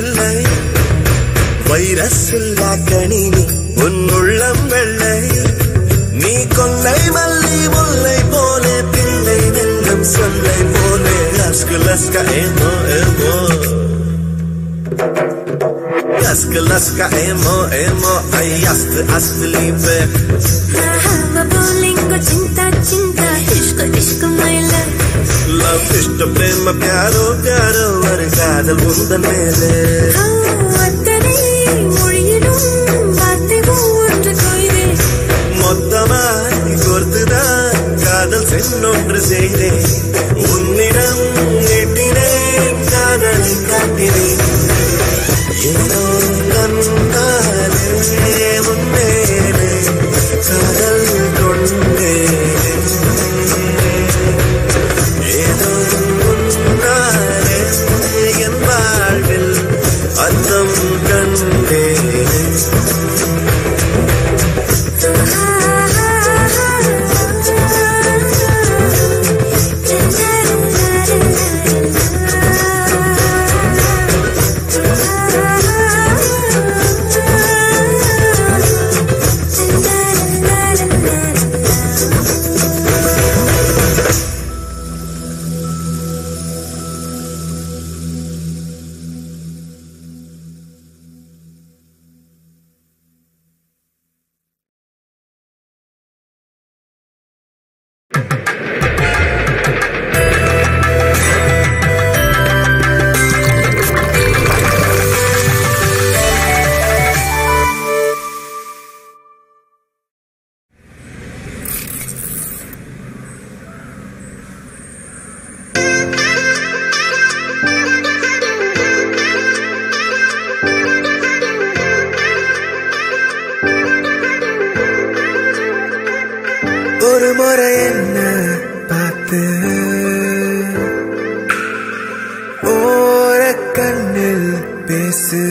இல்லை வைரஸ் இல்லா கணினி உன் உள்ளம் வெள்ளை நீ கொள்ளை மல்லி முல்லை போலே பிள்ளை நெல்லும் சொல்லை போலே லஸ்க லஸ்க ஏமோ ஏமோ லஸ்க லஸ்க ஏமோ ஏமோ ஐ அஸ்து அஸ்து லீபே
हवा बोलेंगे चिंता चिंता इश्क इश्क my love
லவ் இஷ்ட பிரேம பியாரோ பியாரோ ஒரு காதல் உந்தன் மேலே
அத்தனை மொழியிலும் வார்த்தை ஒன்று கொய்தே
மொத்தமாய் கோர்த்துதான் காதல் சென்னொன்று செய்தேன் உன்னிடம் எட்டினேன் காதலை காட்டினேன் ஏதோ கண்ணாலே முன்னேறே காதல் கொண்டேன் ஏதோ உன்னாலே என் வாழ்வில் அர்த்தம் கண்டேன்
ஒரு முறை என்ன பார்த்து ஓர கண்ணில் பேசு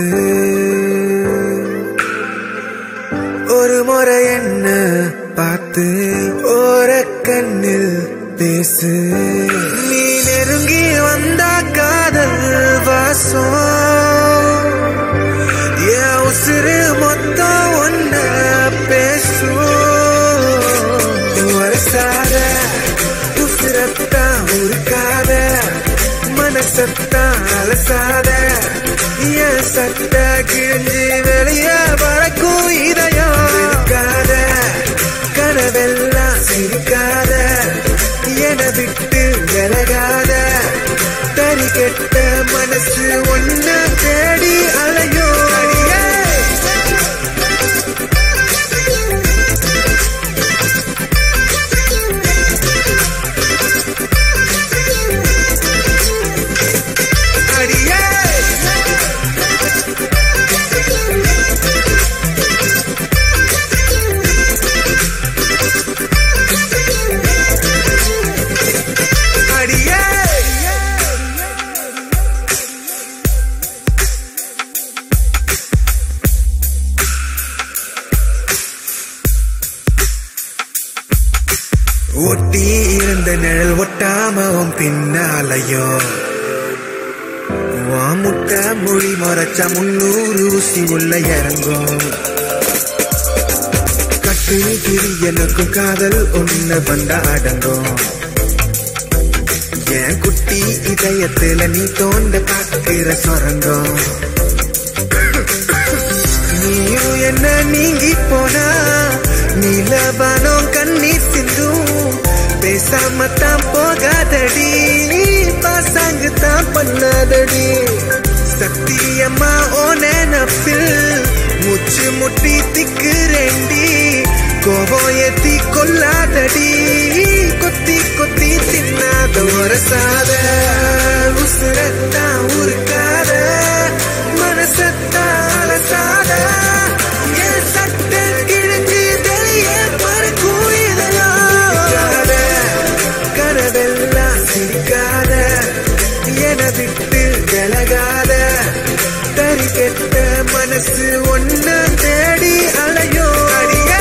ஒரு முறை என்ன பார்த்து ஓர கண்ணில் பேசு நீ நெருங்கி வந்தா காதல் வாசம் என் உசுறு மொத்தம் ஒன்ன பேசும் வரசாத உசுரத்தான் உருக்காத மனசத்தான் அலசாத என் சட்ட கிழிஞ்சு வெளிய பறக்கும் இதயம் இருக்காத கனவெல்லாம் சிரிக்காத என விட்டு விலகாத தறி கெட்ட மனசு ஒன்ன தேடி அலையோ அடியே அடியே அடியே ஒட்டி இருந்த நிழல் ஒட்டாமவும் பின்னாலையோ வா முட்டை மொழி மறைச்சா முன்னூறு ஊசி உள்ள இறங்கும் கட்டு கிரி எனக்கும் காதல் ஒண்ணு வந்தா அடங்கும் என் குட்டி இதயத்துல நீ தோண்ட பாக்குற சொரங்கம் நீயும் என்ன நீங்கி போனா நீலபானம் கண்ணீர் சிந்தும் பேசாம தான் போகாதடி பாசாங்கு தான் பண்ணாதடி சத்தியம்மா ஓ நினப்பில் மூச்சு முட்டி திக்குறேண்டி கோபம் ஏத்தி கொல்லாதடி கொத்தி கொத்தி தின்னாத உரசாத உசுரத்தான் உருக்காத மனசத்தான் அலசாத என் சட்ட கிழிஞ்சு வெளியே பறக்கும் இதெல்லாம் கனவெல்லாம் சிரிக்காத என விட்டு விலகாத தறி கெட்ட மனசு ஒன்ன தேடி அலையோ அடியே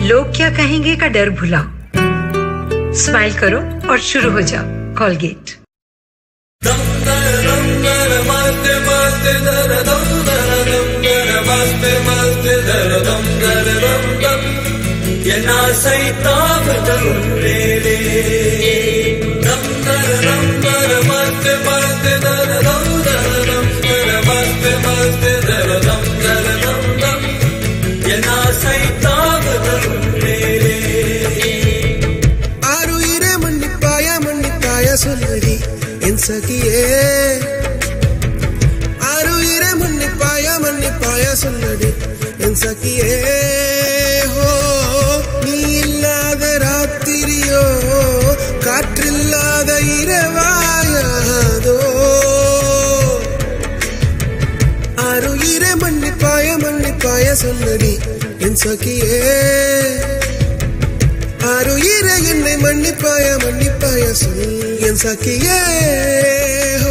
लोग क्या कहेंगे का डर भुलाओ स्माइल करो और शुरू हो जाओ कॉलगेट
ஆறுயிரே மன்னிப்பாயா மன்னிப்பாயா சொல்லடி என் சகியே ஆறுயிரே மன்னிப்பாயா மன்னிப்பாயா சொல்லடி என் சகியே ஹோ நீ இல்லாத ராத்திரியோ காற்றில்லாத இரவாயாதோ ஆறுயிரே மன்னிப்பாயா மன்னிப்பாயா சொல்லடி என் சகியே ஆறுயிர என்னை மன்னிப்பாய மன்னிப்பாய சொல் என் சக்கியே ஹோ.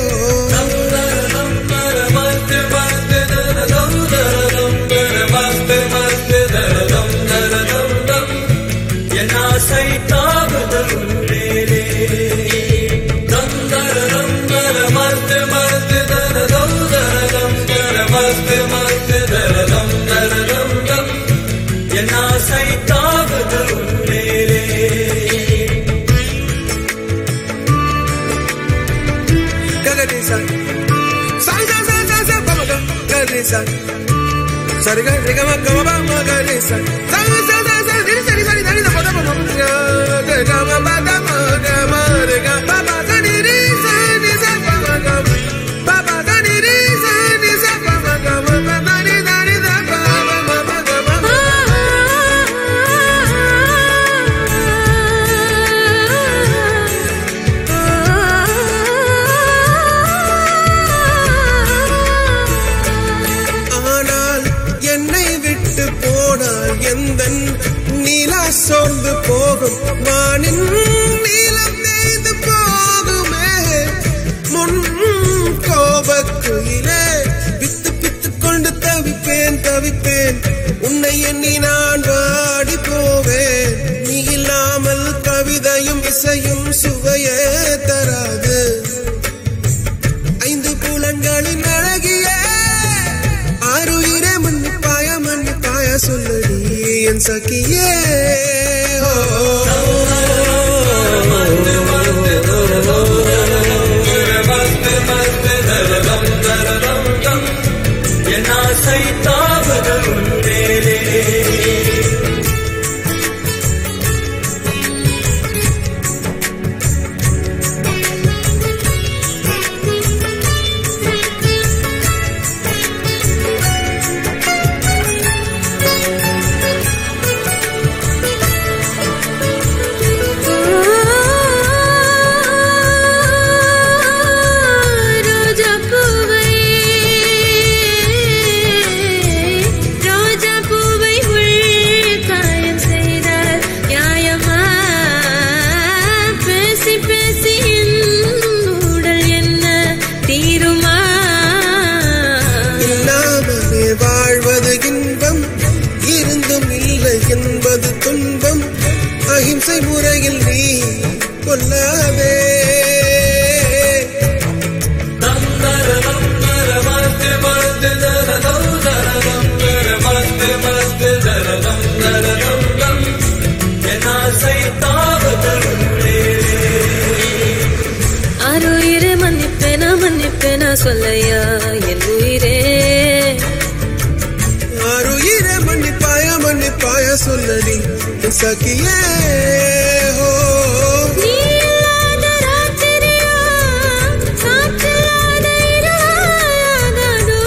Gagadisa. Sa sa sa sa sa ba ga gagadisa. Sari ga ri ga ma ga ma ba ma gagadisa. Sa sa sa sa sa di sa di sa di sa di sa ba da ba ma ga ga ga ma ba da ma ga ma re ga ba ba sa di ri sa di sa ba ma ga ba ba sa di ri sa di sa ba ma ga ma ba ba di da di da ba ma ma ma ga ma ma. ஆனால் என்னை விட்டு போனால் எந்த நீலா சோர்ந்து போகும் வானின் நீலம் தேய்ந்து போகுமே முன் கோபக்குயிலே பித்து பித்து கொண்டு தவிப்பேன் தவிப்பேன் உன்னை எண்ணி நான் வாடி போவேன் நீ இல்லாமல் கவிதையும் இசையும் சுவையே தராது ஐந்து புலன்களின் அழகியே ஆறுயிரே மன்னிப்பாய மன்னிப்பாய சொல்லடி என் சக்கியே ஓ.
ரோஜா பூவை ரோஜா பூவை உள் காயம் செய்தால் நியாயமா பேசி பேசி என் உடல் என்ன தீருமா
இல்லாமலே வாழ்வது இன்பம் இருந்தும் இல்லை என்பது துன்பம் அகிம்சை முறையில் நீ கொல்லாதே
ஆறுயிரே மன்னிப்பேனா மன்னிப்பேனா சொல்லையா என் உயிரே
ஆறுயிரே மன்னிப்பாய மன்னிப்பாய சொல்லடி என் சகியே ஹோ
நீ இல்லாத ராத்திரியோ காற்றில்லாத இரவாகாதோ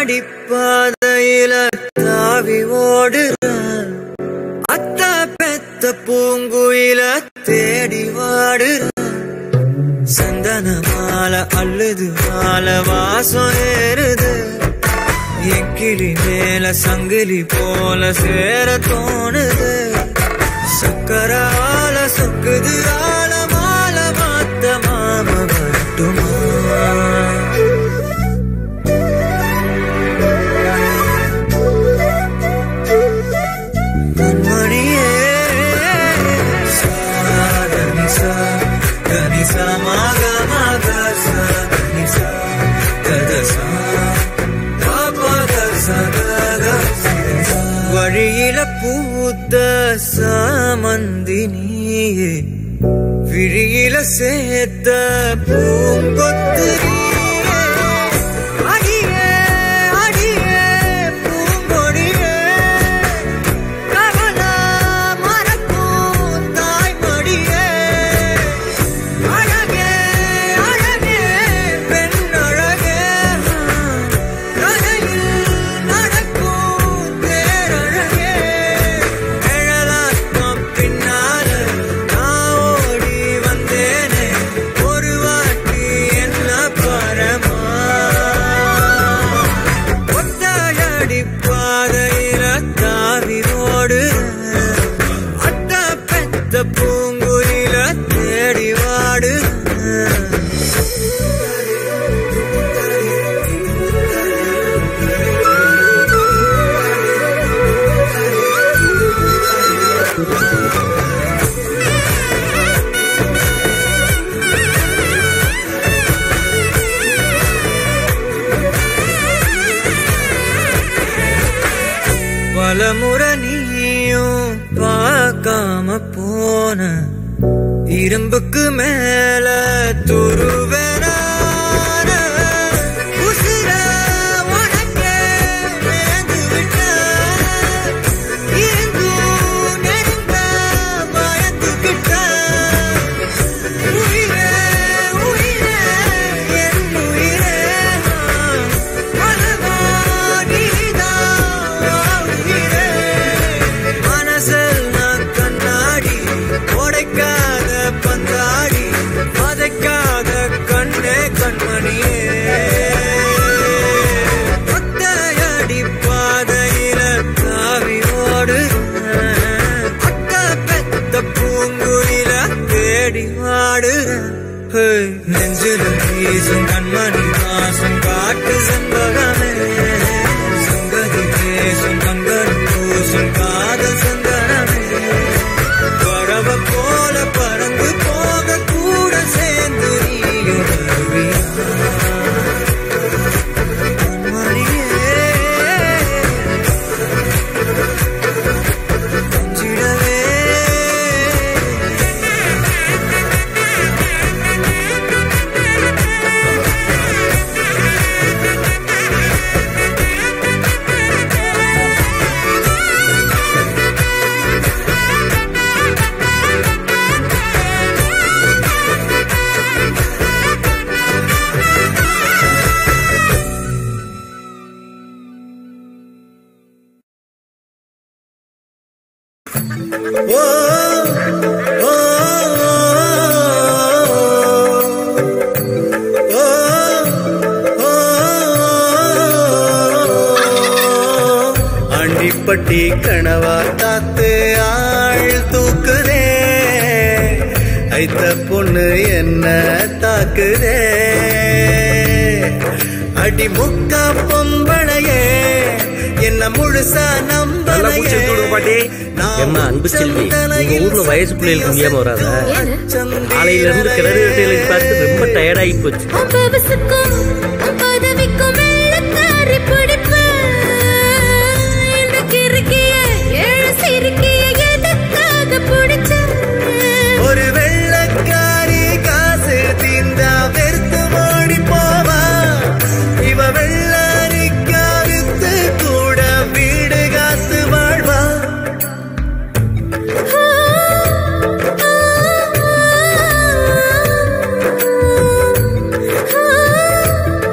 அடிப்பாதையில தாவி ஓடுறான் அத்த பெத்த பூங்குயில தேடி வாடுறான் சந்தன மாலை அள்ளுது மாலை வாசம் ஏறுது என் கிளி மேல சங்கிலி போல சேர தோணுது சக்கர ஆல சொக்குது ஆல மால மாத்த மாம வரட்டுமா மணியே சாதனிசா கனிசா மாக மாக சாதனிசா கதசா வழியில பூத்த சாமந்தி நீயே விழியில சேர்த்த பூங்கொத்து நீயே. அடியே, அடியே, பூங்கொடியே. கவலை மறக்கும் தாய்மடியே. அழகே, அழகே, பெண் அழகே. நடையில் நடக்கும் தேரழகே. நிழலாட்டம் பின்னால நான் ஓடி வந்தேனே. ஒரு வாட்டி என்ன பரமா ஒத்தையடி பாதையில தாவி ஓடுறேன். அத்த பெத்த பூங்குயில தேடி வாடுறேன். பலமுறை நீயும் பார்க்காம போன இரும்புக்கு மேல துருவன உசிர உனக்கே வேந்து விட்ட இருந்தும் நெருங்க பயந்துகிட்ட உயிரே உயிரே என் உயிரே மனவா நீதான் உயிரே மனசில் நான் கண்ணாடி உடைக்காத பந்தாடி வதைக்காத கண்ணே கண்மணியே ஒத்தையடி பாதையில தாவி ஓடுறேன் அத்த பெத்த பூங்குயில தேடி வாடுறேன் ஹேய், நெஞ்சில வீசும் கண்மணி வாசம் காட்டு செண்பகமே சங்கதி பேசும் கண்கள் பூசும் காதல் சந்தனமே பறவை போல பறந்து போக கூட சேர்ந்து நீயும் வருவியா கண்மணியே கொஞ்சிடவே ஓ ஓ அண்டிப்பட்டி கணவா தாத்து ஆள் தூக்குதே ஐத்த பொண்ணு என்ன தாக்குதே அடி முக்கா பொம்பளையே என்ன முழுசா
நல்லா முடிச்சு
நம்பலையே
விடுங்க பாட்டி ஏம்மா அன்பு செல்வி உங்க ஊர்ல வயசு பிள்ளைகளுக்கு முடியாம வராதா காலையில இருந்து கிணறு வெட்டையில பார்த்து ரொம்ப டயர்டாகி போச்சு
உன் பவசுக்கும் உன் பதவிக்கும் வெள்ளக்காரி பிடிப்பு. இந்த கிறுக்கிய, ஏழு சிறுக்கிய எதுக்காக பிடிச்ச?
ஒரு வெள்ளக்காரி காசு தீந்தா வெறுத்து ஓடி போவா இவ வெள்ளரிக்கா வித்து கூட வீடு காத்து வாழ்வா
ஆ, ஆ, ஆ,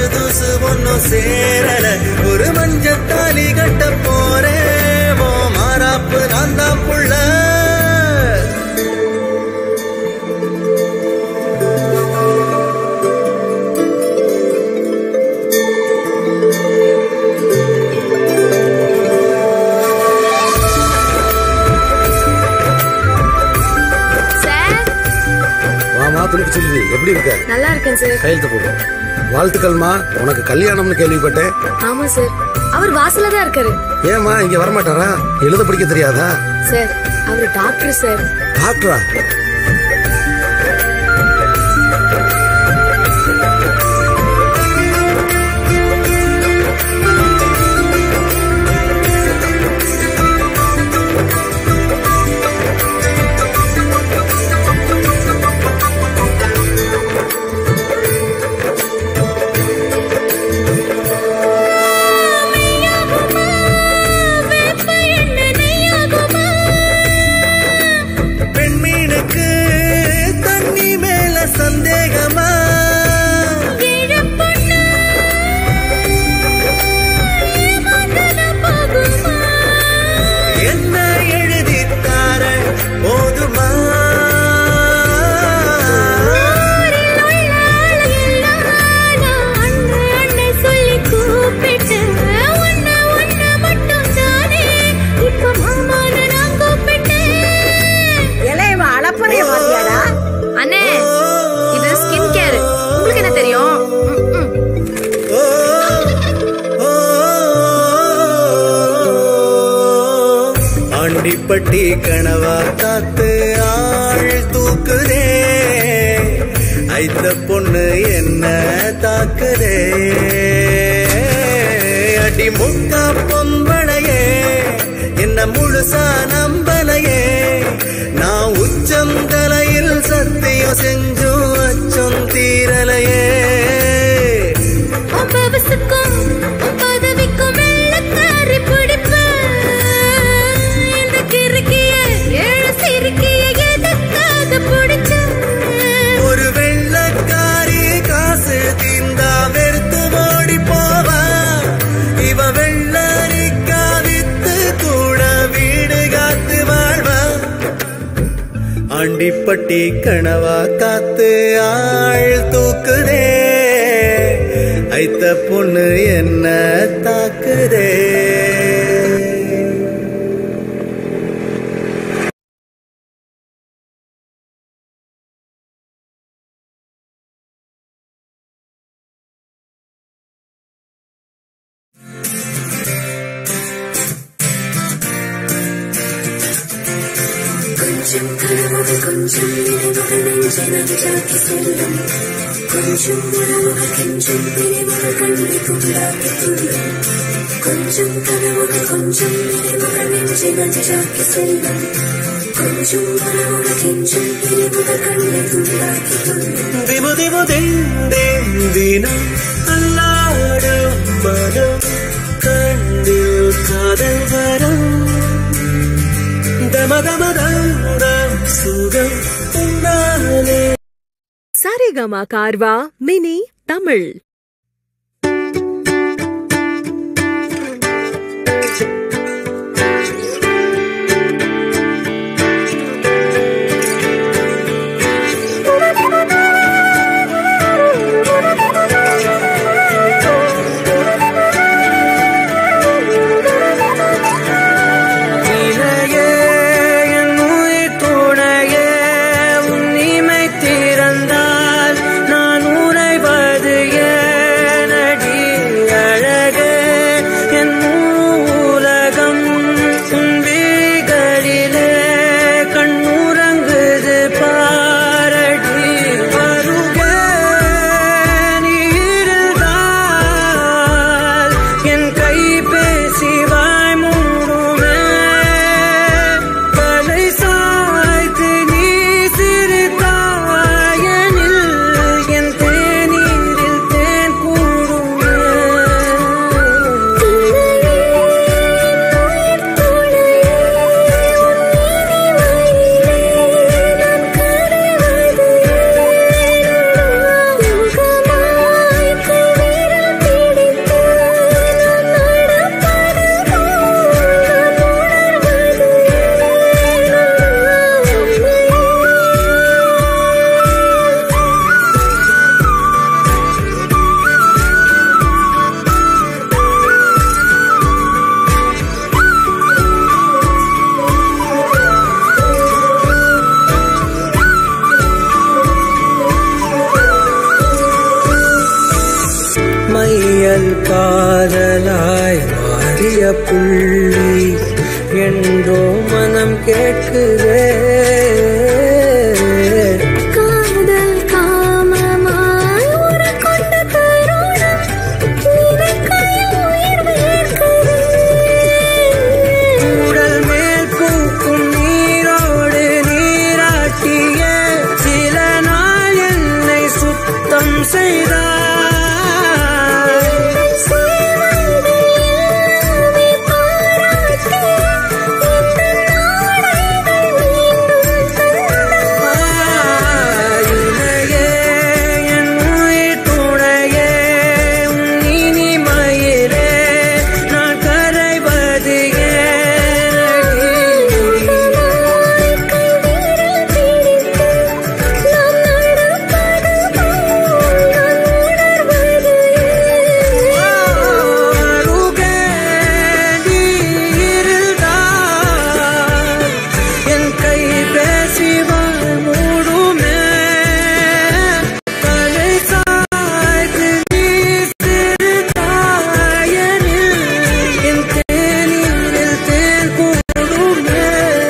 தூசு ஒன்னும் சேரல ஒரு மஞ்சத்தாலி கட்ட போறேன் ஓ மாறாப்பு நான் தான் புள்ள
சார்
வாமா துணிக்கு செல்வி எப்படி இருக்க
நல்லா இருக்கேன் சார்
கையெழுத்து போடு வாழ்த்துக்கள்மா உனக்கு கல்யாணம்னு கேள்விப்பட்டேன்
ஆமா சார் அவர் வாசல்ல தான் இருக்காரு
ஏமா இங்க வரமாட்டாரா எழுத படிக்க தெரியாதா
சார் அவர் டாக்டர் சார்
டாக்டரா
பெண்மீனுக்கு தண்ணி மேல சந்தேகமா என்ன எழுதித்தார போதுமா
அளப்பறைய பாத்தியாடா அண்ணே இது ஸ்கின் கேர் உங்களுக்கு என்ன தெரியும் ம், ம்.
ஆண்டிப்பட்டி கனவா காத்து ஆள் தூக்குதே ஐத்த பொண்ணு என்ன தாக்குதே அடி முக்கா பொம்பளையே என்ன முழுசா நம்பலையே நான் உச்சம் தலையில் சத்தியம் செஞ்சும் அச்சம் தீரலையே
ஒன்பவசுக்கும் ஒன்பதவிக்கும் வெள்ளக்காரி பிடிப்பேன் இந்த கிறுக்கிய ஏழு சிறுக்கிய எதுக்காக பிடிச்ச
ஒரு வெள்ளக்காரி காசு தீந்தா வெறுத்து ஓடி போவா இவ வெள்ளரிக்கா வித்து கூட வீடு காத்து வாழ்வா ஆண்டிப்பட்டி கனவா காத்து ஆள் தூக்குதே ஐத்த பொண்ணு என்ன தாக்குதே
கொஞ்சம் கனவுகள் கொஞ்சம் நினைவுகள் நெஞ்சை நஞ்சாக்கி செல்லும் கொஞ்சம் உறவுகள் கெஞ்சும் பிரிவுகள் கண்ணை துண்டாக்கி துள்ளும் கொஞ்சம் கனவுகள் கொஞ்சம் நினைவுகள் நெஞ்சை நஞ்சாக்கி செல்லும் கொஞ்சம் உறவுகள் கெஞ்சும் பிரிவுகள் கண்ணை துண்டாக்கி துள்ளும்
திமு திமு தின் தினம் அல்லாடும் மனம் கண்ணில் காதல் வரம் தம தம தம் சுகம் உன்னாலே
சரிகமா கார்வா மினி தமிழ்
இணையே என் உயிர் துணையே உன் இமை திறந்தால் நான் உறைவது ஏன் காதலாய் மாறிய புள்ளி என்றோ மனம் கேட்குதே
காதல் காமமாய் உனக்கொண்ட தருணம் நினைக்கையில் உயிர் வேர்க்குதே.
உடல் மேல் பூக்கும் நீரோடு நீராட்டிய சில நாள் என்னை சுத்தம் செய்தார் இணையே, என் உயிர் துணையே, உன் இனிமையிலே நான் கரைவது ஏனடி? அருகே நீ இருந்தால் என் கை பேசி மூடுமே தலை சாய்த்து நீ சிறுதாயனில் என் தேநீரில் தேன் கூடுமே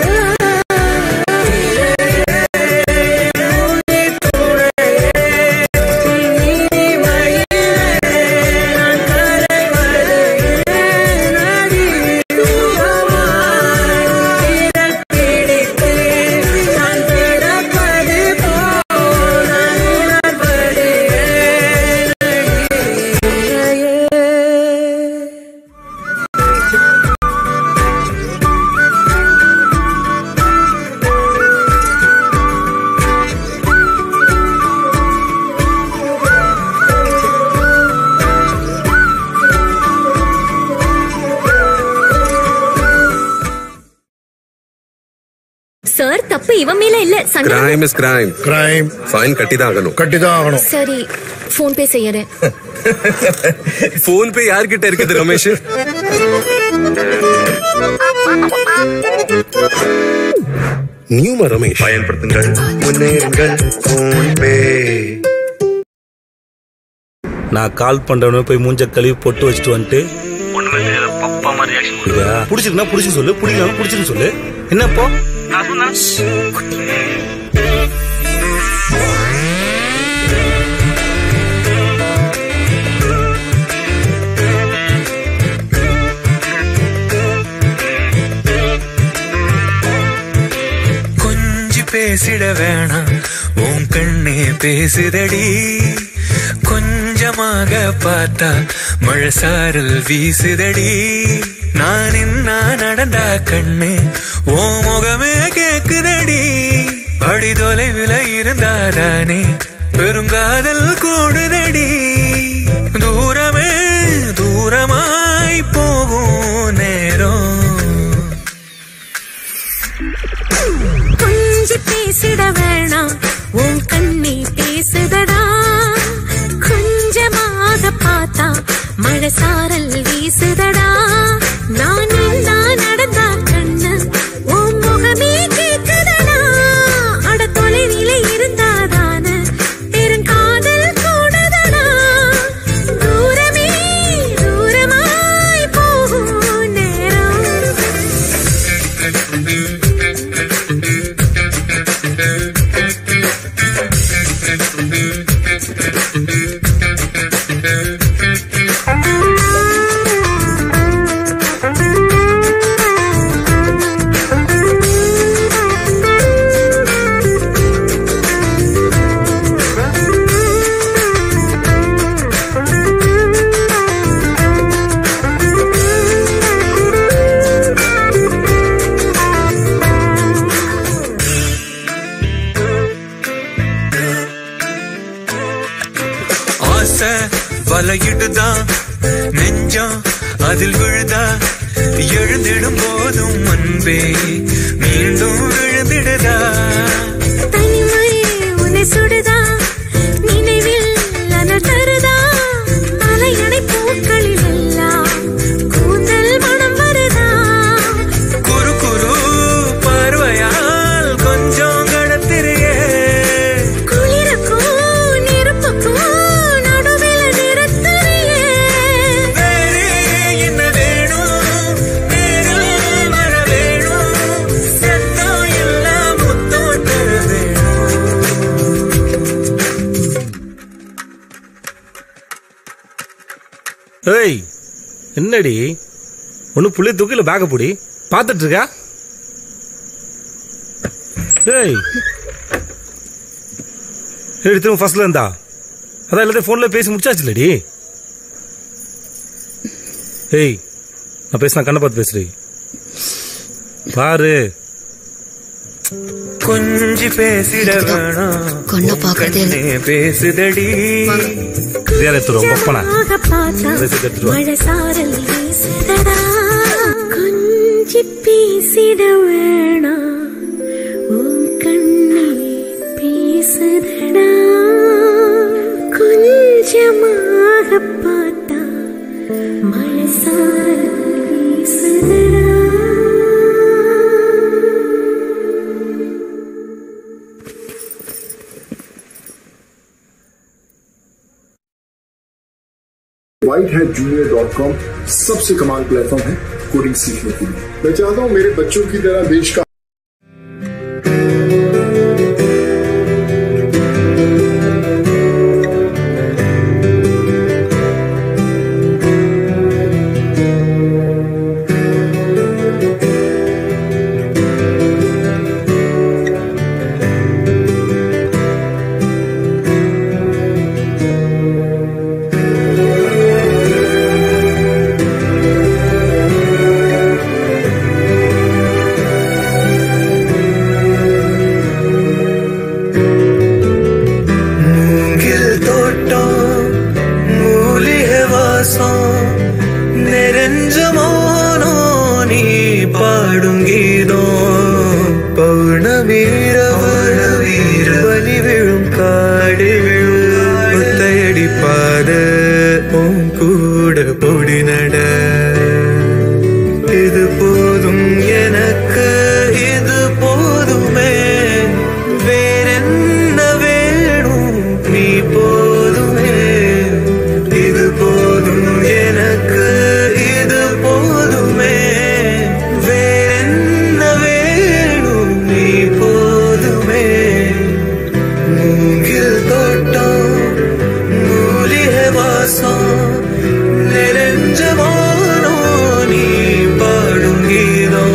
சார் தப்பு இவன் மேல இல்ல சண்டை
crime is crime crime fine கட்டி தான் ஆகணும் கட்டி தான் ஆகணும்
சரி போன் பே செய்யறேன்
போன் பே யார்கிட்ட இருக்குது ரமேஷ் நியூமா ரமேஷ்
பயன்படுத்துங்கள் முன்னேறுங்கள் போன் பே
நான் கால் பண்றவன போய் மூஞ்ச கழுவி பொட்டு வச்சுட்டு வந்துட்டு
பப்பா மாதிரி ரியாக்ஷன்
புடிச்சிருந்தா புடிச்சு சொல்லு புடிக்கலாம் புடிச்சிருந்து சொல்லு என்னப்போ
நான் சொன்னேன்
கொஞ்சி பேசிட வேணாம் உன் கண்ணே பேசுதடி கொஞ்சமாக பார்த்தா மழை சாரல் வீசுதடி நான் என்ன நடந்தா கண்ணு ஓ முகமே கேக்குதடி அடி தொலைவில் இருந்தாதானே பெருங்காதல் கூடுதடி தூரமே தூரமாய் போகும் நேரம்
கொஞ்சி பேசிட வேணாம் உன் கண்ணி பேசுதடா கொஞ்சமாக பார்த்தா மழை சாரல் வீசுதடா நான் நின்னா நடந்தா கண்ணு உன் முகமே கேக்குதடா அட தொலைவில இருந்தாதான பெருங்காதல் கூடுதடா தூரமே தூரமாய் போகும் நேரம்
ஆசை வலையிடுதான் நெஞ்சம் அதில் விழுதா எழுந்திடும் போதும் அன்பே மீண்டும் விழுந்திடுதா
தனிமை உன்னை சுடுதா நினைவில் அனல் தருதா அலையடை பூக்களில் எல்லாம் கூந்தல் மனம் வருதா
குறு குறு பார்வையால் கொஞ்சம் கடத்திரியே
குளிருக்கும் நெருப்புக்கும் நடுவில் நிறுத்தறியே
ஏய் என்னடி ஒன்று புள்ளி தூக்கு இல்லை பேக்கை பிடி பார்த்துட்டு இருக்கா ஏய் ஏய் திரும்ப ஃபர்ஸ்ட்ல இருந்தா அதான் எல்லாத்தையும் ஃபோனில் பேசி முடிச்சாச்சுலடி ஏய் நான் பேசினா கண்ணை பார்த்து பேசுறி பாரு
கொஞ்சி பேசிட வேணாம்
கொன்ன பாக்குறதே இல்ல.
கண்ணே பேசுதடி
இதே ரொம்ப ஒப்பனா
ஆக பார்த்தா
பேசி எடுத்துட்டு வா.
மழை சாரல் வீசுதடா கொஞ்சி பேசிட வேணாம் உன் கண்ணே பேசுதடா கொஞ்சமாக பார்த்தா மழை சாரல் வீசுதடா
White Hat Junior dot com सबसे कमाल प्लेटफॉर्म है कोडिंग सीखने के लिए मैं चाहता हूँ मेरे बच्चों की तरह देश का
மூங்கில் தோட்டம் மூலிகை வாசம் நிறைஞ்சமானோ நீ பாடும் கீதம் பௌர்ணமீரவு பலி விழும் காடு ஒத்தையடிப்பாத உன் கூட பொடி நட இது போதும் எனக்கு இது போதுமே வேறென்ன வேணும் நீ போதுமே இது போதும் எனக்கு இது போதுமே வேறென்ன வேணும் நீ போதுமே மூங்கில் தோட்டம் மூலிகை வாசம் நிறைஞ்சமானோ நீ பாடும் கீதம்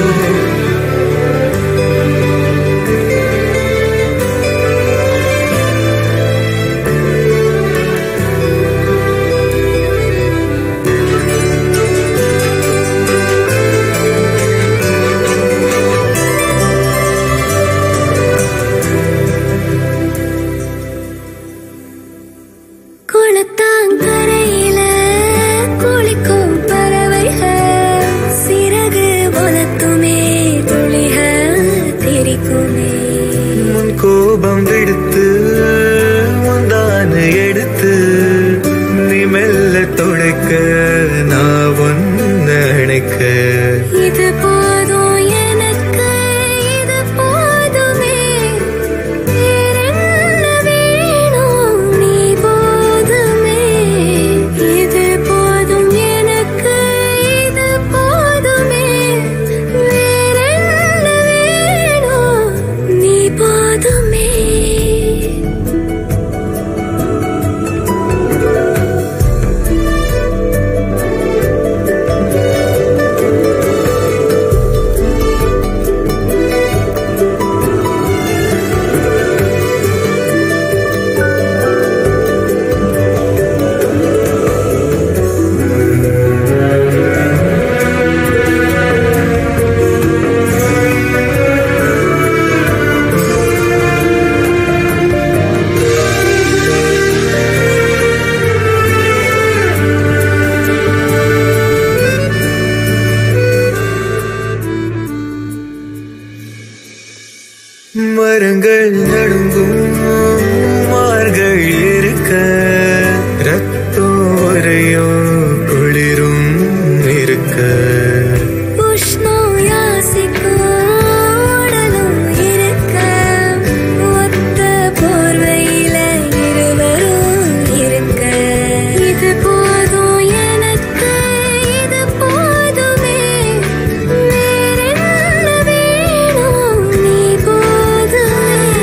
குளத்தாங்கரையில குளிக்கும் பறவைகள் சிறகு வளர்த்துமே துளிகள் தெரிக்குமே
முன் கோபம் விடுத்து முந்தான எடுத்து நீ மெல்ல துடைக்க நான் ஒன்னு அணைக்க
இது போதும் எனக்கு இது போதுமே வேறென்ன வேணும் நீ போதுமே இது போதும் எனக்கு இது போதுமே வேறென்ன வேணும் நீ போதுமே
மரங்கள் நடுங்கும் மார்கள் இருக்க ரத்தம் உறையும் குளிரும் இருக்க
உஷ்ணம் யாசிக்கும் உடலும் இருக்க ஒத்த போர்வையில இருவரும் இருக்க இது போதும் எனக்கு இது போதுமே வேறென்ன வேணும் நீ போதுமே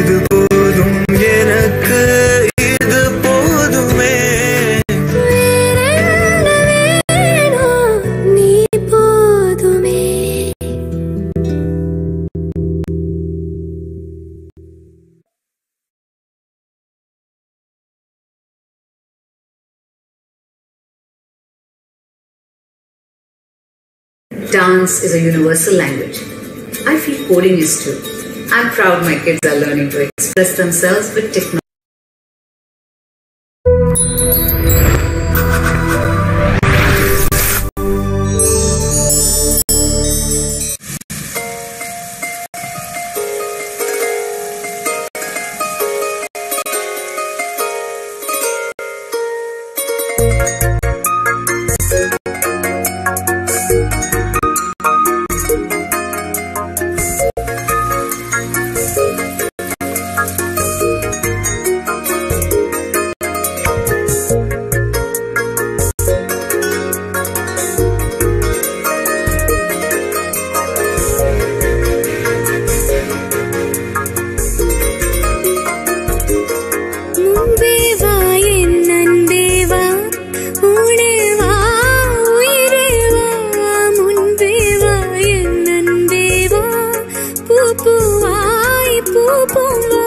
இது போதும் எனக்கு இது போதுமே
நீ போதுமே
Dance is a universal language. I feel coding is too. I'm proud my kids are learning to express themselves with technology.
முன்பே வா என் அன்பே வா உனே வா உயிரே வா முன்பே வா என் அன்பே வா பூ பூவாய் பூ பூவா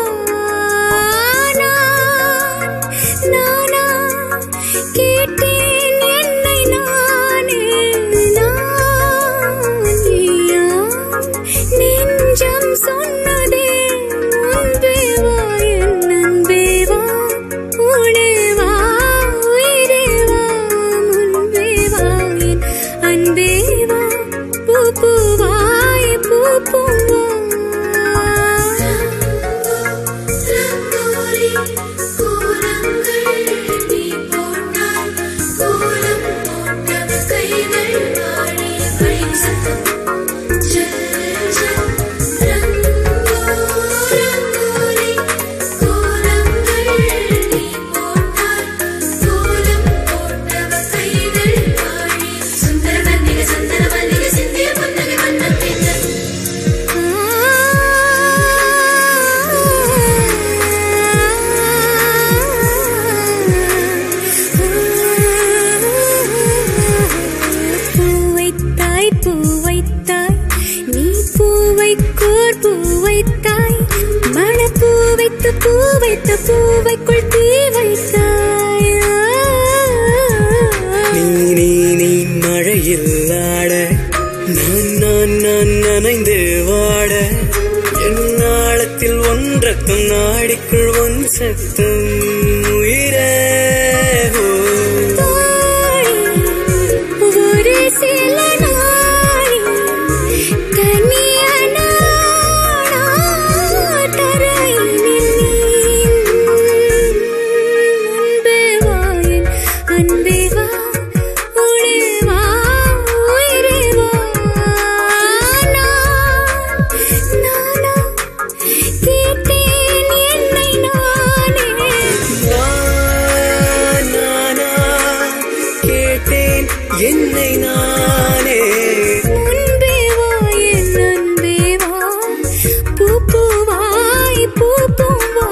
நான் நானா கேட்டேன் என்னை நானே நான் நீயா நெஞ்சம் சொன்னதே முன்பே வா என் அன்பே வா உனே வா உயிரே வா முன்பே வா என் அன்பே வா பூ பூவாய் பூ பூவா பூவைத்தாய் பூவைத்தாய் நீ பூவைக்கோர் பூவைத்தாய் மணப்பூ வைத்து பூ வைத்த பூவைக்குள் தீ வைத்தாய்
நீ நீ நீ மழையில் ஆட நான் நான் நான் நனைந்து வாட என் நாளத்தில் ஒன்றக்கம் நாடிக்குள் ஒன் சத்தம் உயிரே ஓ.
ஒரு சில நாளி தனியான தரையினில் அன்பே வா என் அன்பே வா உடே வா உயிரே வா நான் நானா கேட்டேன் என்னை நானே
நான் நானா கேட்டேன் என்னை நானே
முன்பே வா என் அன்பே வா பூ பூவாய் பூ பூவா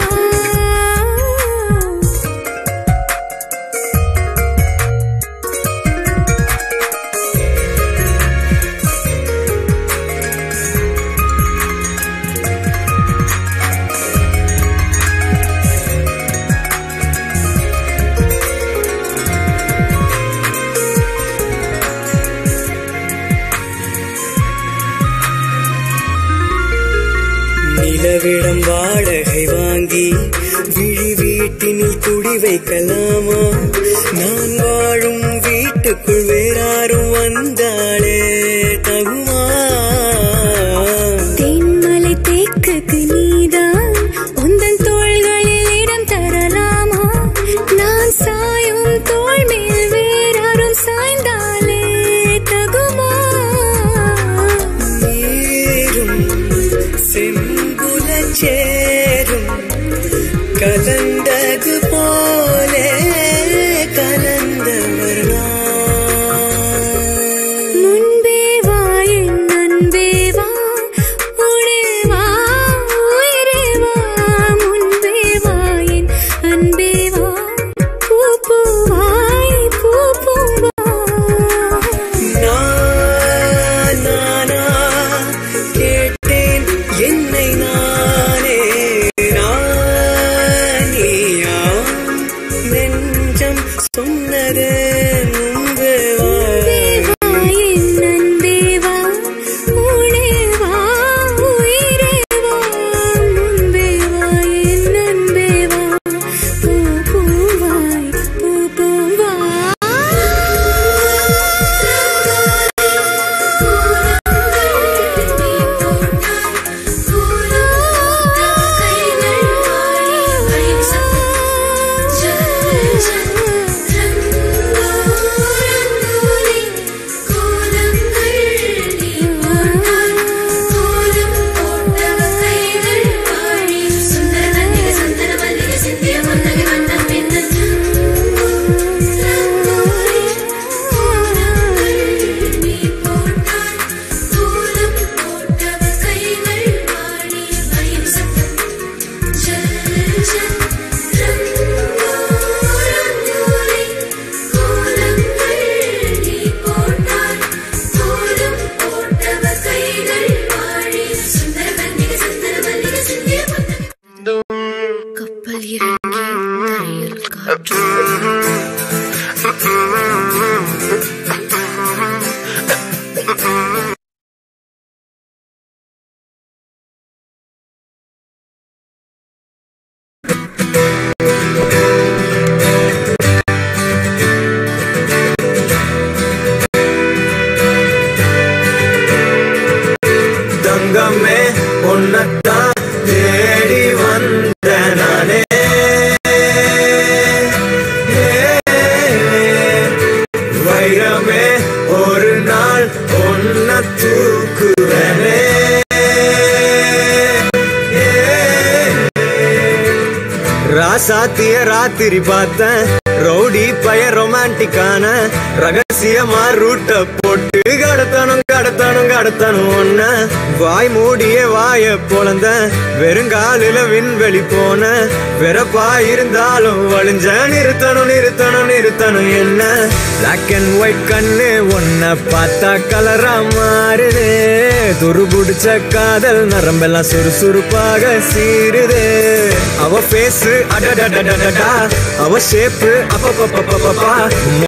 நிலவிடம் வாடகை வாங்கி விழி வீட்டினில் குடி வைக்கலாமா நான் வாழும் வீட்டுக்குள் வேறாரும் வந்தாளே தகுமா
தென்மலை தேக்குக்கு நீதான் உந்தன் தோள்களில் இடம் தரலாமா நான் சாயும் தோள் மேல் வேறாரும் சாய்ந்தாலே தகுமா
நீரும் செங்குல சேரும் கலந்தது போலே கலந்தவர் நான்.
முன்பே வா என் அன்பே வா உடே வா உயிரே வா
தங்கமே உன்னத்தான் தேடி வந்த நானே வைரமே ஒரு நாள் ஒன்ன தூக்குவனே ராசாத்திய ராத்திரி பார்த்தேன் ரவுடி பய ரொமான்டிக்கான ரகசியமா ரூட்ட போட்டு கடத்தணும் கடத்தணும் கடத்தணும் ஒன்ன வாய் மூடிய வாய பொழந்த வெறுங்காலில விண்வெளி போன வெறப்பா இருந்தாலும் வழிஞ்ச நிறுத்தணும் நிறுத்தணும் நிறுத்தணும் என்ன பிளாக் அண்ட் ஒயிட் கண்ணு ஒன்ன பார்த்தா கலரா மாறுதே துருபுடிச்ச காதல் நரம்பெல்லாம் சுறுசுறுப்பாக சீருதே அவ பேசு அடடடடடடா அவ ஷேப்பு அப்பப்பப்பப்பப்பா